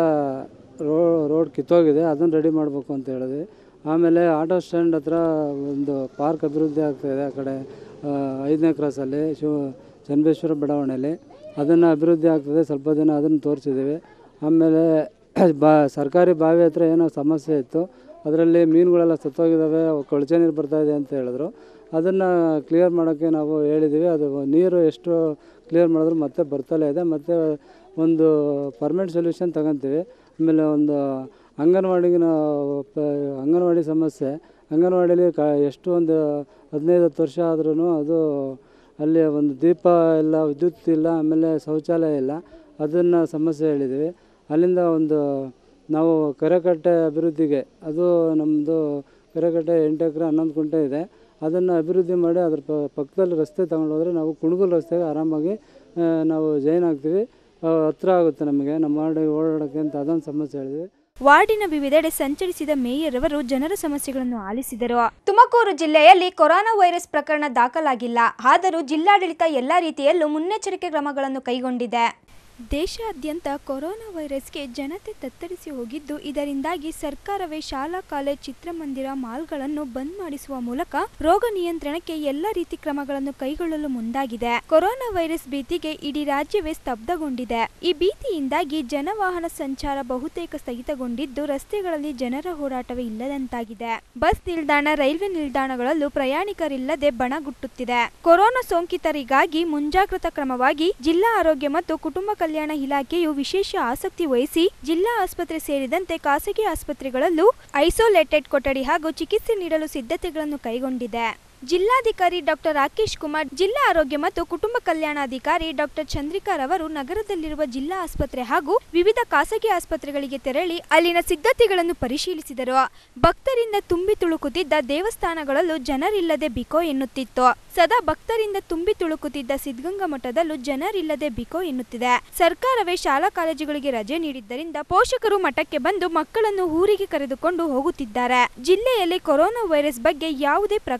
ರೋ ರೋಡ್ ಕಿತ್ತೋಗಿದೆ ಅದನ್ನು ರೆಡಿ ಮಾಡಬೇಕು ಅಂತ ಹೇಳಿದ್ವಿ ಆಮೇಲೆ ಆಟೋ ಸ್ಟ್ಯಾಂಡ್ ಹತ್ರ ಒಂದು ಪಾರ್ಕ್ ಅಭಿವೃದ್ಧಿ ಆಗ್ತಾಯಿದೆ ಆ ಕಡೆ ಆ, ಐದನೇ ಕ್ರಾಸಲ್ಲಿ ಶಿವ ಚನ್ನಬೇಶ್ವರ ಬಡಾವಣೆಯಲ್ಲಿ ಅದನ್ನು ಅಭಿವೃದ್ಧಿ ಆಗ್ತದೆ ಸ್ವಲ್ಪ ದಿನ ಅದನ್ನು ತೋರಿಸಿದ್ದೀವಿ ಆಮೇಲೆ ಬಾ ಸರ್ಕಾರಿ ಬಾವಿ ಹತ್ರ ಏನೋ ಸಮಸ್ಯೆ ಇತ್ತು ಅದರಲ್ಲಿ ಮೀನುಗಳೆಲ್ಲ ಸತ್ತೋಗಿದ್ದಾವೆ ಅವು ಕೊಳಚೆ ನೀರು ಬರ್ತಾಯಿದೆ ಅಂತ ಹೇಳಿದ್ರು ಅದನ್ನು ಕ್ಲಿಯರ್ ಮಾಡೋಕ್ಕೆ ನಾವು ಹೇಳಿದ್ದೀವಿ ಅದು ನೀರು ಎಷ್ಟು ಕ್ಲಿಯರ್ ಮಾಡಿದ್ರು ಮತ್ತೆ ಬರ್ತಲೇ ಇದೆ ಮತ್ತು ಒಂದು ಪರ್ಮನೆಂಟ್ ಸೊಲ್ಯೂಷನ್ ತಗೊತೀವಿ ಆಮೇಲೆ ಒಂದು ಅಂಗನವಾಡಿಗೆ ನಾವು ಪ- ಅಂಗನವಾಡಿ ಸಮಸ್ಯೆ ಅಂಗನವಾಡಿಲಿ ಕ ಎಷ್ಟು ಒಂದು ಹದಿನೈದು ಹತ್ತು ವರ್ಷ ಆದ್ರೂ ಅದು ಅಲ್ಲಿ ಒಂದು ದೀಪ ಇಲ್ಲ ವಿದ್ಯುತ್ ಇಲ್ಲ ಆಮೇಲೆ ಶೌಚಾಲಯ ಇಲ್ಲ ಅದನ್ನು ಸಮಸ್ಯೆ ಹೇಳಿದ್ದೀವಿ ಅಲ್ಲಿಂದ ಒಂದು ನಾವು ಕೆರೆಕಟ್ಟೆ ಅಭಿವೃದ್ಧಿಗೆ ಅದು ನಮ್ಮದು ಕೆರೆಕಟ್ಟೆ ಎಂಟು ಎಕರೆ ಹನ್ನೊಂದು ಕುಂಟೆ ಇದೆ ಅದನ್ನು ಅಭಿವೃದ್ಧಿ ಮಾಡಿ ಅದ್ರ ಪ- ಪಕ್ಕದಲ್ಲಿ ರಸ್ತೆ ತಗೊಂಡೋದ್ರೆ ನಾವು ಕುಣಗುಲ್ ರಸ್ತೆಗೆ ಆರಾಮಾಗಿ ಆ, ನಾವು ಜೈನ್ ಆಗ್ತೀವಿ ಆ, ಹತ್ರ ಆಗುತ್ತೆ ನಮಗೆ ನಮ್ಮ ವಾರ್ಡಿಗೆ ಓಡಾಡೋಕ್ಕೆ ಅಂತ ಅದೊಂದು ಸಮಸ್ಯೆ ಹೇಳಿದ್ವಿ ವಾರ್ಡಿನ ವಿವಿಧೆಡೆ ಸಂಚರಿಸಿದ ಮೇಯರ್ ಅವರು ಜನರ ಸಮಸ್ಯೆಗಳನ್ನು ಆಲಿಸಿದರು ತುಮಕೂರು ಜಿಲ್ಲೆಯಲ್ಲಿ ಕೊರೋನಾ ವೈರಸ್ ಪ್ರಕರಣ ದಾಖಲಾಗಿಲ್ಲ ಆದರೂ ಜಿಲ್ಲಾಡಳಿತ ಎಲ್ಲ ರೀತಿಯಲ್ಲೂ ಮುನ್ನೆಚ್ಚರಿಕೆ ಕ್ರಮಗಳನ್ನು ಕೈಗೊಂಡಿದೆ ದೇಶಾದ್ಯಂತ ಕೊರೋನಾ ವೈರಸ್ಗೆ ಜನತೆ ತತ್ತರಿಸಿ ಹೋಗಿದ್ದು ಇದರಿಂದಾಗಿ ಸರ್ಕಾರವೇ ಶಾಲಾ ಕಾಲೇಜ್ ಚಿತ್ರಮಂದಿರ ಮಾಲ್ಗಳನ್ನು ಬಂದ್ ಮಾಡಿಸುವ ಮೂಲಕ ರೋಗ ನಿಯಂತ್ರಣಕ್ಕೆ ಎಲ್ಲ ರೀತಿ ಕ್ರಮಗಳನ್ನು ಕೈಗೊಳ್ಳಲು ಮುಂದಾಗಿದೆ ಕೊರೋನಾ ವೈರಸ್ ಭೀತಿಗೆ ಇಡೀ ರಾಜ್ಯವೇ ಸ್ತಬ್ಧಗೊಂಡಿದೆ ಈ ಭೀತಿಯಿಂದಾಗಿ ಜನವಾಹನ ಸಂಚಾರ ಬಹುತೇಕ ಸ್ಥಗಿತಗೊಂಡಿದ್ದು ರಸ್ತೆಗಳಲ್ಲಿ ಜನರ ಓಡಾಟವೇ ಇಲ್ಲದಂತಾಗಿದೆ ಬಸ್ ನಿಲ್ದಾಣ ರೈಲ್ವೆ ನಿಲ್ದಾಣಗಳಲ್ಲೂ ಪ್ರಯಾಣಿಕರಿಲ್ಲದೆ ಬಣಗುಟ್ಟುತ್ತಿದೆ ಕೊರೋನಾ ಸೋಂಕಿತರಿಗಾಗಿ ಮುಂಜಾಗ್ರತಾ ಕ್ರಮವಾಗಿ ಜಿಲ್ಲಾ ಆರೋಗ್ಯ ಮತ್ತು ಕುಟುಂಬ ಕಲ್ಯಾಣ ಇಲಾಖೆಯು ವಿಶೇಷ ಆಸಕ್ತಿ ವಹಿಸಿ ಜಿಲ್ಲಾ ಆಸ್ಪತ್ರೆ ಸೇರಿದಂತೆ ಖಾಸಗಿ ಆಸ್ಪತ್ರೆಗಳಲ್ಲೂ ಐಸೋಲೇಟೆಡ್ ಕೊಠಡಿ ಹಾಗೂ ಚಿಕಿತ್ಸೆ ನೀಡಲು ಸಿದ್ಧತೆಗಳನ್ನು ಕೈಗೊಂಡಿದೆ ಜಿಲ್ಲಾಧಿಕಾರಿ ಡಾಕ್ಟರ್ ರಾಕೇಶ್ ಕುಮಾರ್ ಜಿಲ್ಲಾ ಆರೋಗ್ಯ ಮತ್ತು ಕುಟುಂಬ ಕಲ್ಯಾಣಾಧಿಕಾರಿ ಡಾಕ್ಟರ್ ಚಂದ್ರಿಕಾ ರವರು ನಗರದಲ್ಲಿರುವ ಜಿಲ್ಲಾ ಆಸ್ಪತ್ರೆ ಹಾಗೂ ವಿವಿಧ ಖಾಸಗಿ ಆಸ್ಪತ್ರೆಗಳಿಗೆ ತೆರಳಿ ಅಲ್ಲಿನ ಸಿದ್ಧತೆಗಳನ್ನು ಪರಿಶೀಲಿಸಿದರು ಭಕ್ತರಿಂದ ತುಂಬಿ ತುಳುಕುತ್ತಿದ್ದ ದೇವಸ್ಥಾನಗಳಲ್ಲೂ ಜನರಿಲ್ಲದೆ ಬಿಕೋ ಎನ್ನುತ್ತಿತ್ತು ಸದಾ ಭಕ್ತರಿಂದ ತುಂಬಿ ತುಳುಕುತ್ತಿದ್ದ ಸಿದ್ಧಗಂಗಾ ಮಠದಲ್ಲೂ ಜನರಿಲ್ಲದೆ ಬಿಕೋ ಎನ್ನುತ್ತಿದೆ ಸರ್ಕಾರವೇ ಶಾಲಾ ಕಾಲೇಜುಗಳಿಗೆ ರಜೆ ನೀಡಿದ್ದರಿಂದ ಪೋಷಕರು ಮಠಕ್ಕೆ ಬಂದು ಮಕ್ಕಳನ್ನು ಊರಿಗೆ ಕರೆದುಕೊಂಡು ಹೋಗುತ್ತಿದ್ದಾರೆ ಜಿಲ್ಲೆಯಲ್ಲಿ ಕೊರೋನಾ ವೈರಸ್ ಬಗ್ಗೆ ಯಾವುದೇ ಪ್ರಕರಣ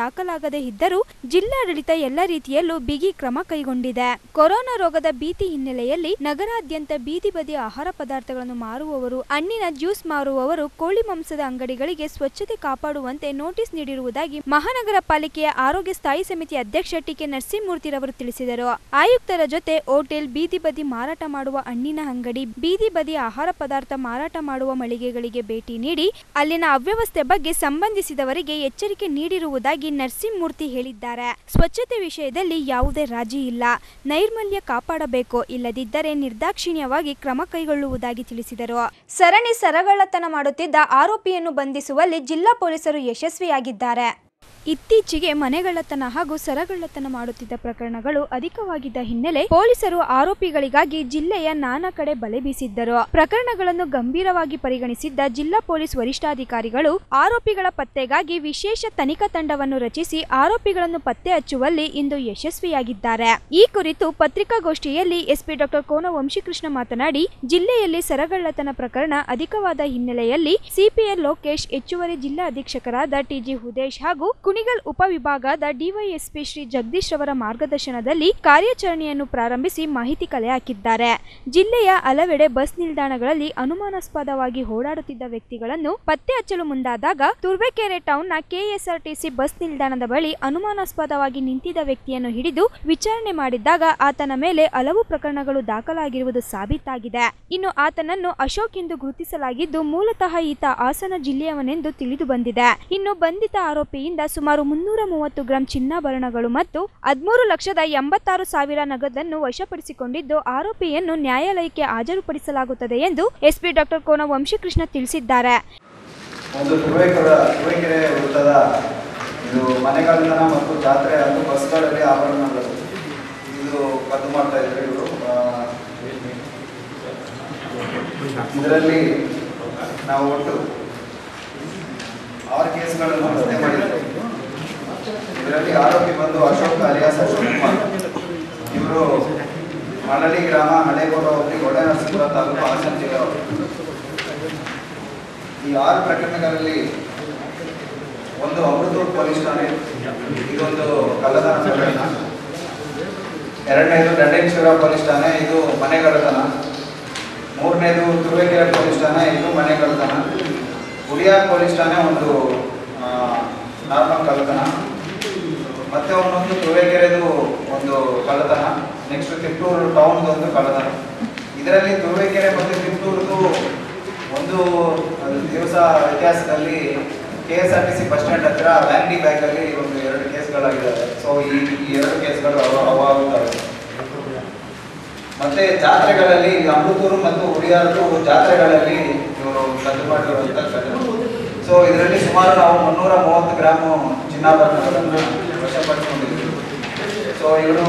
ದಾಖಲಾಗದೇ ಇದ್ದರೂ ಜಿಲ್ಲಾಡಳಿತ ಎಲ್ಲ ರೀತಿಯಲ್ಲೂ ಬಿಗಿ ಕ್ರಮ ಕೈಗೊಂಡಿದೆ ಕೊರೋನಾ ರೋಗದ ಭೀತಿ ಹಿನ್ನೆಲೆಯಲ್ಲಿ ನಗರಾದ್ಯಂತ ಬೀದಿ ಬದಿ ಆಹಾರ ಪದಾರ್ಥಗಳನ್ನು ಮಾರುವವರು ಹಣ್ಣಿನ ಜ್ಯೂಸ್ ಮಾರುವವರು ಕೋಳಿ ಮಾಂಸದ ಅಂಗಡಿಗಳಿಗೆ ಸ್ವಚ್ಛತೆ ಕಾಪಾಡುವಂತೆ ನೋಟಿಸ್ ನೀಡಿರುವುದಾಗಿ ಮಹಾನಗರ ಪಾಲಿಕೆಯ ಆರೋಗ್ಯ ಸ್ಥಾಯಿ ಸಮಿತಿ ಅಧ್ಯಕ್ಷ ಟಿಕೆ ನರಸಿಂಹಮೂರ್ತಿರವರು ತಿಳಿಸಿದರು ಆಯುಕ್ತರ ಜೊತೆ ಹೋಟೆಲ್ ಬೀದಿ ಬದಿ ಮಾರಾಟ ಮಾಡುವ ಹಣ್ಣಿನ ಅಂಗಡಿ ಬೀದಿ ಬದಿ ಆಹಾರ ಪದಾರ್ಥ ಮಾರಾಟ ಮಾಡುವ ಮಳಿಗೆಗಳಿಗೆ ಭೇಟಿ ನೀಡಿ ಅಲ್ಲಿನ ಅವ್ಯವಸ್ಥೆ ಬಗ್ಗೆ ಸಂಬಂಧಿಸಿದವರಿಗೆ ಎಚ್ಚರಿಕೆ ನೀಡಿರುವುದಾಗಿ ನರಸಿಂಹಮೂರ್ತಿ ಹೇಳಿದ್ದಾರೆ ಸ್ವಚ್ಛತೆ ವಿಷಯದಲ್ಲಿ ಯಾವುದೇ ರಾಜಿ ಇಲ್ಲ ನೈರ್ಮಲ್ಯ ಕಾಪಾಡಬೇಕು ಇಲ್ಲದಿದ್ದರೆ ನಿರ್ದಾಕ್ಷಿಣ್ಯವಾಗಿ ಕ್ರಮ ಕೈಗೊಳ್ಳುವುದಾಗಿ ತಿಳಿಸಿದರು ಸರಣಿ ಸರಗಳ್ಳತನ ಮಾಡುತ್ತಿದ್ದ ಆರೋಪಿಯನ್ನು ಬಂಧಿಸುವಲ್ಲಿ ಜಿಲ್ಲಾ ಪೊಲೀಸರು ಯಶಸ್ವಿಯಾಗಿದ್ದಾರೆ ಇತ್ತೀಚೆಗೆ ಮನೆಗಳ್ಳತನ ಹಾಗೂ ಸರಗಳ್ಳತನ ಮಾಡುತ್ತಿದ್ದ ಪ್ರಕರಣಗಳು ಅಧಿಕವಾಗಿದ್ದ ಹಿನ್ನೆಲೆ ಪೊಲೀಸರು ಆರೋಪಿಗಳಿಗಾಗಿ ಜಿಲ್ಲೆಯ ನಾನಾ ಕಡೆ ಬಲೆ ಬೀಸಿದ್ದರು ಪ್ರಕರಣಗಳನ್ನು ಗಂಭೀರವಾಗಿ ಪರಿಗಣಿಸಿದ್ದ ಜಿಲ್ಲಾ ಪೊಲೀಸ್ ವರಿಷ್ಠಾಧಿಕಾರಿಗಳು ಆರೋಪಿಗಳ ಪತ್ತೆಗಾಗಿ ವಿಶೇಷ ತನಿಖಾ ತಂಡವನ್ನು ರಚಿಸಿ ಆರೋಪಿಗಳನ್ನು ಪತ್ತೆ ಹಚ್ಚುವಲ್ಲಿ ಇಂದು ಯಶಸ್ವಿಯಾಗಿದ್ದಾರೆ ಈ ಕುರಿತು ಪತ್ರಿಕಾಗೋಷ್ಠಿಯಲ್ಲಿ ಎಸ್ಪಿ ಡಾಕ್ಟರ್ ಕೋನ ವಂಶೀಕೃಷ್ಣ ಮಾತನಾಡಿ ಜಿಲ್ಲೆಯಲ್ಲಿ ಸರಗಳ್ಳತನ ಪ್ರಕರಣ ಅಧಿಕವಾದ ಹಿನ್ನೆಲೆಯಲ್ಲಿ ಸಿಪಿಐ ಲೋಕೇಶ್ ಹೆಚ್ಚುವರಿ ಜಿಲ್ಲಾ ಅಧೀಕ್ಷಕರಾದ ಟಿಜಿ ಹುದೇಶ್ ಹಾಗೂ ಕುಣಿಗಲ್ ಉಪವಿಭಾಗದ ಡಿವೈಎಸ್ಪಿ ಶ್ರೀ ಜಗದೀಶ್ ರವರ ಮಾರ್ಗದರ್ಶನದಲ್ಲಿ ಕಾರ್ಯಾಚರಣೆಯನ್ನು ಪ್ರಾರಂಭಿಸಿ ಮಾಹಿತಿ ಕಲೆ ಹಾಕಿದ್ದಾರೆ ಜಿಲ್ಲೆಯ ಹಲವೆಡೆ ಬಸ್ ನಿಲ್ದಾಣಗಳಲ್ಲಿ ಅನುಮಾನಾಸ್ಪದವಾಗಿ ಓಡಾಡುತ್ತಿದ್ದ ವ್ಯಕ್ತಿಗಳನ್ನು ಪತ್ತೆ ಹಚ್ಚಲು ಮುಂದಾದಾಗ ತುರ್ಬೇಕೆರೆ ಟೌನ್ನ ಕೆಎಸ್ಆರ್ಟಿಸಿ ಬಸ್ ನಿಲ್ದಾಣದ ಬಳಿ ಅನುಮಾನಾಸ್ಪದವಾಗಿ ನಿಂತಿದ್ದ ವ್ಯಕ್ತಿಯನ್ನು ಹಿಡಿದು ವಿಚಾರಣೆ ಮಾಡಿದ್ದಾಗ ಆತನ ಮೇಲೆ ಹಲವು ಪ್ರಕರಣಗಳು ದಾಖಲಾಗಿರುವುದು ಸಾಬೀತಾಗಿದೆ ಇನ್ನು ಆತನನ್ನು ಅಶೋಕ್ ಎಂದು ಗುರುತಿಸಲಾಗಿದ್ದು ಮೂಲತಃ ಈತ ಹಾಸನ ಜಿಲ್ಲೆಯವನೆಂದು ತಿಳಿದು ಬಂದಿದೆ ಇನ್ನು ಬಂಧಿತ ಆರೋಪಿಯಿಂದ ಸುಮಾರು ಮುನ್ನೂರ ಮೂವತ್ತು ಗ್ರಾಂ ಚಿನ್ನಾಭರಣಗಳು ಮತ್ತು ಹದಿಮೂರು ಲಕ್ಷದ ಎಂಬತ್ತಾರು ಸಾವಿರ ನಗದನ್ನು ವಶಪಡಿಸಿಕೊಂಡಿದ್ದು ಆರೋಪಿಯನ್ನು ನ್ಯಾಯಾಲಯಕ್ಕೆ ಹಾಜರುಪಡಿಸಲಾಗುತ್ತದೆ ಎಂದು ಎಸ್ಪಿ ಡಾಕ್ಟರ್ ಕೋನ ವಂಶೀಕೃಷ್ಣ ತಿಳಿಸಿದ್ದಾರೆ ಒಂದು ತುರುವೇಕೆರೆ ತುರುವೇಕೆರೆ ವೃತ್ತದ ಇದು ಮನೆಗಳ್ಳತನ ಮತ್ತು ಜಾತ್ರೆ ಹಾಗೂ ಬಸ್ಗಳಲ್ಲಿ ಆಭರಣಗಳು ಇದು ಕದ್ದು ಮಾಡ್ತಾ ಇದ್ರು ಇವರು ಇದರಲ್ಲಿ ನಾವು ಒಟ್ಟು ಆರು ಕೇಸ್ಗಳನ್ನು ಪತ್ತೆ ಮಾಡಿದ್ದೇವೆ ಇದರಲ್ಲಿ ಆರೋಪಿ ಬಂದು ಅಶೋಕ್ ಅಲಿಯಾಸ್ ಅಶೋಕ್ ಕುಮಾರ್ ಇವರು ಮಳಲಿ ಗ್ರಾಮ ಹಳೇಗೋಡ ಹೋಬಳಿ ಒಡೆ ನರಸೀಪುರ ತಾಲೂಕು ಹಾಸನ ಜಿಲ್ಲೆಯವರು ಈ ಆರು ಪ್ರಕರಣಗಳಲ್ಲಿ ಒಂದು ಅಮೃತೂರು ಪೊಲೀಸ್ ಠಾಣೆ ಇದೊಂದು ಕಳ್ಳತನ ಪ್ರಕರಣ ಎರಡನೇದು ದಂಡೇಶ್ವರ ಪೊಲೀಸ್ ಠಾಣೆ ಇದು ಮನೆಗಳ್ಳತನ ಮೂರನೇದು ತುರುವೇಕೆರೆ ಪೊಲೀಸ್ ಠಾಣೆ ಇದು ಮನೆಗಳ್ಳತನ ಹುಲಿಯಾರ್ ಪೊಲೀಸ್ ಠಾಣೆ ಒಂದು ನಾರ್ಮಲ್ ಕಳ್ಳತನ ಮತ್ತೆ ಒಂದೊಂದು ತುರುವೇಕೆರೆದು ಒಂದು ಕಳ್ಳತನ ನೆಕ್ಸ್ಟ್ ತಿಪ್ಟೂರು ಟೌನ್ದು ಒಂದು ಕಳ್ಳತನ ಇದರಲ್ಲಿ ತುರುವೇಕೆರೆ ಮತ್ತು ತಿಪ್ಟೂರ್ದು ಒಂದು ದಿವಸ ಇತಿಹಾಸದಲ್ಲಿ K S R T C bus stand ಹತ್ರ ವ್ಯಾನಿಟಿ ಬ್ಯಾಗಲ್ಲಿ ಒಂದು ಎರಡು ಕೇಸ್ಗಳಾಗಿದ್ದಾವೆ ಸೊ ಈ ಈ ಎರಡು ಕೇಸ್ಗಳು ಅವ ಅವಾಗುತ್ತವೆ ಮತ್ತೆ ಜಾತ್ರೆಗಳಲ್ಲಿ ಅಮೃತೂರು ಮತ್ತು ಉಡಿಯಾರದು ಜಾತ್ರೆಗಳಲ್ಲಿ ಇವರು ಕದ್ದು ಮಾಡಿರುವಂಥ ಕಥೆ ಸೊ ಇದರಲ್ಲಿ ಸುಮಾರು ನಾವು ಮುನ್ನೂರ ಮೂವತ್ತು ಗ್ರಾಮು ಚಿನ್ನಾಭರಣಗಳನ್ನು ವಶಪಡಿಸಿಕೊಂಡಿದ್ದೀವಿ ಸೊ ಇವರು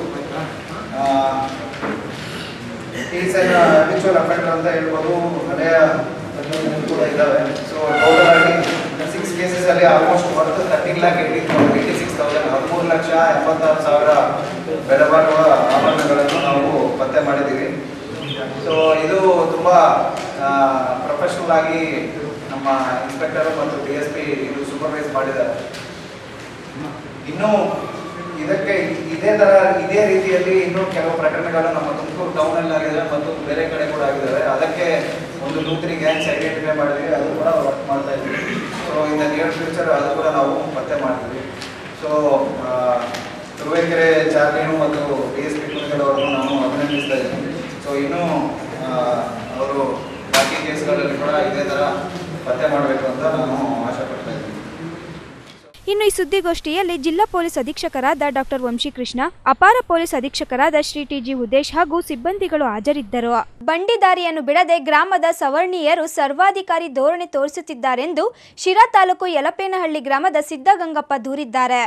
ಈಸ್ ಎನ್ ಹ್ಯಾಬಿಚುವಲ್ ಅಫೆಂಡರ್ ಅಂತ ಹೇಳ್ಬೋದು ಹಳೆಯ ಪ್ರಕರಣಗಳು ಕೂಡ ಇದ್ದಾವೆ ಸೊ ಟೋಟಲ್ ಆಗಿ ಸಿಕ್ಸ್ ಕೇಸಸ್ ಅಲ್ಲಿ almost worth thirteen lakh eighty eighty six thousand ಹದಿಮೂರು ಲಕ್ಷ ಎಂಬತ್ತಾರು ಸಾವಿರ ಬೆಲೆ ಬಾಳುವ ಆಭರಣಗಳನ್ನು ನಾವು ಪತ್ತೆ ಮಾಡಿದ್ದೀವಿ ಸೊ ಇದು ತುಂಬ ಪ್ರೊಫೆಷನಲ್ ಆಗಿ ನಮ್ಮ ಇನ್ಸ್ಪೆಕ್ಟರ್ ಮತ್ತು ಡಿ ಎಸ್ ಪಿ ಇದು ಸೂಪರ್ವೈಸ್ ಮಾಡಿದ್ದಾರೆ ಇನ್ನು ಇದಕ್ಕೆ ಇದೇ ತರ ಇದೇ ರೀತಿಯಲ್ಲಿ ಇನ್ನೂ ಕೆಲವು ಪ್ರಕರಣಗಳು ನಮ್ಮ ತುಮಕೂರು ಟೌನ್ ಅಲ್ಲಿ ಆಗಿದೆ ಮತ್ತು ಬೇರೆ ಕಡೆ ಕೂಡ ಆಗಿದ್ದಾವೆ ಅದಕ್ಕೆ ಒಂದು ಟೂ ತ್ರೀ ಗ್ಯಾಂಗ್ಸ್ ಐಡೆಂಟಿಫೈ ಮಾಡಿದ್ವಿ ಅದು ಕೂಡ ವರ್ಕ್ ಮಾಡ್ತಾ ಇದ್ವಿ so in the near future ಅದು ಕೂಡ ನಾವು ಪತ್ತೆ ಮಾಡ್ತೀವಿ ಸೊ ತುರುವೇಕೆರೆ ಚಾರ್ಲಿನು ಮತ್ತು ಡಿ ಎಸ್ ಪಿ ಕುಣಿಗಲವರನ್ನು ನಾನು ಅಭಿನಂದಿಸ್ತಾ ಇದ್ದೀನಿ ಸೊ ಇನ್ನೂ ಅವರು ಬಾಕಿ ಕೇಸ್ಗಳಲ್ಲಿ ಕೂಡ ಇದೇ ಥರ ಪತ್ತೆ ಮಾಡಬೇಕು ಅಂತ ನಾನು ಆಶೆ ಪಡ್ತಾ ಇದ್ದೀನಿ ಇನ್ನು ಈ ಸುದ್ದಿಗೋಷ್ಠಿಯಲ್ಲಿ ಜಿಲ್ಲಾ ಪೊಲೀಸ್ ಅಧೀಕ್ಷಕರಾದ ಡಾಕ್ಟರ್ ವಂಶೀಕೃಷ್ಣ ಅಪಾರ ಪೊಲೀಸ್ ಅಧೀಕ್ಷಕರಾದ ಶ್ರೀ ಟಿಜಿ ಉದೇಶ್ ಹಾಗೂ ಸಿಬ್ಬಂದಿಗಳು ಹಾಜರಿದ್ದರು ಬಂಡಿದಾರಿಯನ್ನು ಬಿಡದೆ ಗ್ರಾಮದ ಸವರ್ಣೀಯರು ಸರ್ವಾಧಿಕಾರಿ ಧೋರಣೆ ತೋರಿಸುತ್ತಿದ್ದಾರೆಂದು ಶಿರಾ ತಾಲೂಕು ಯಲಪೇನಹಳ್ಳಿ ಗ್ರಾಮದ ಸಿದ್ದಗಂಗಪ್ಪ ದೂರಿದ್ದಾರೆ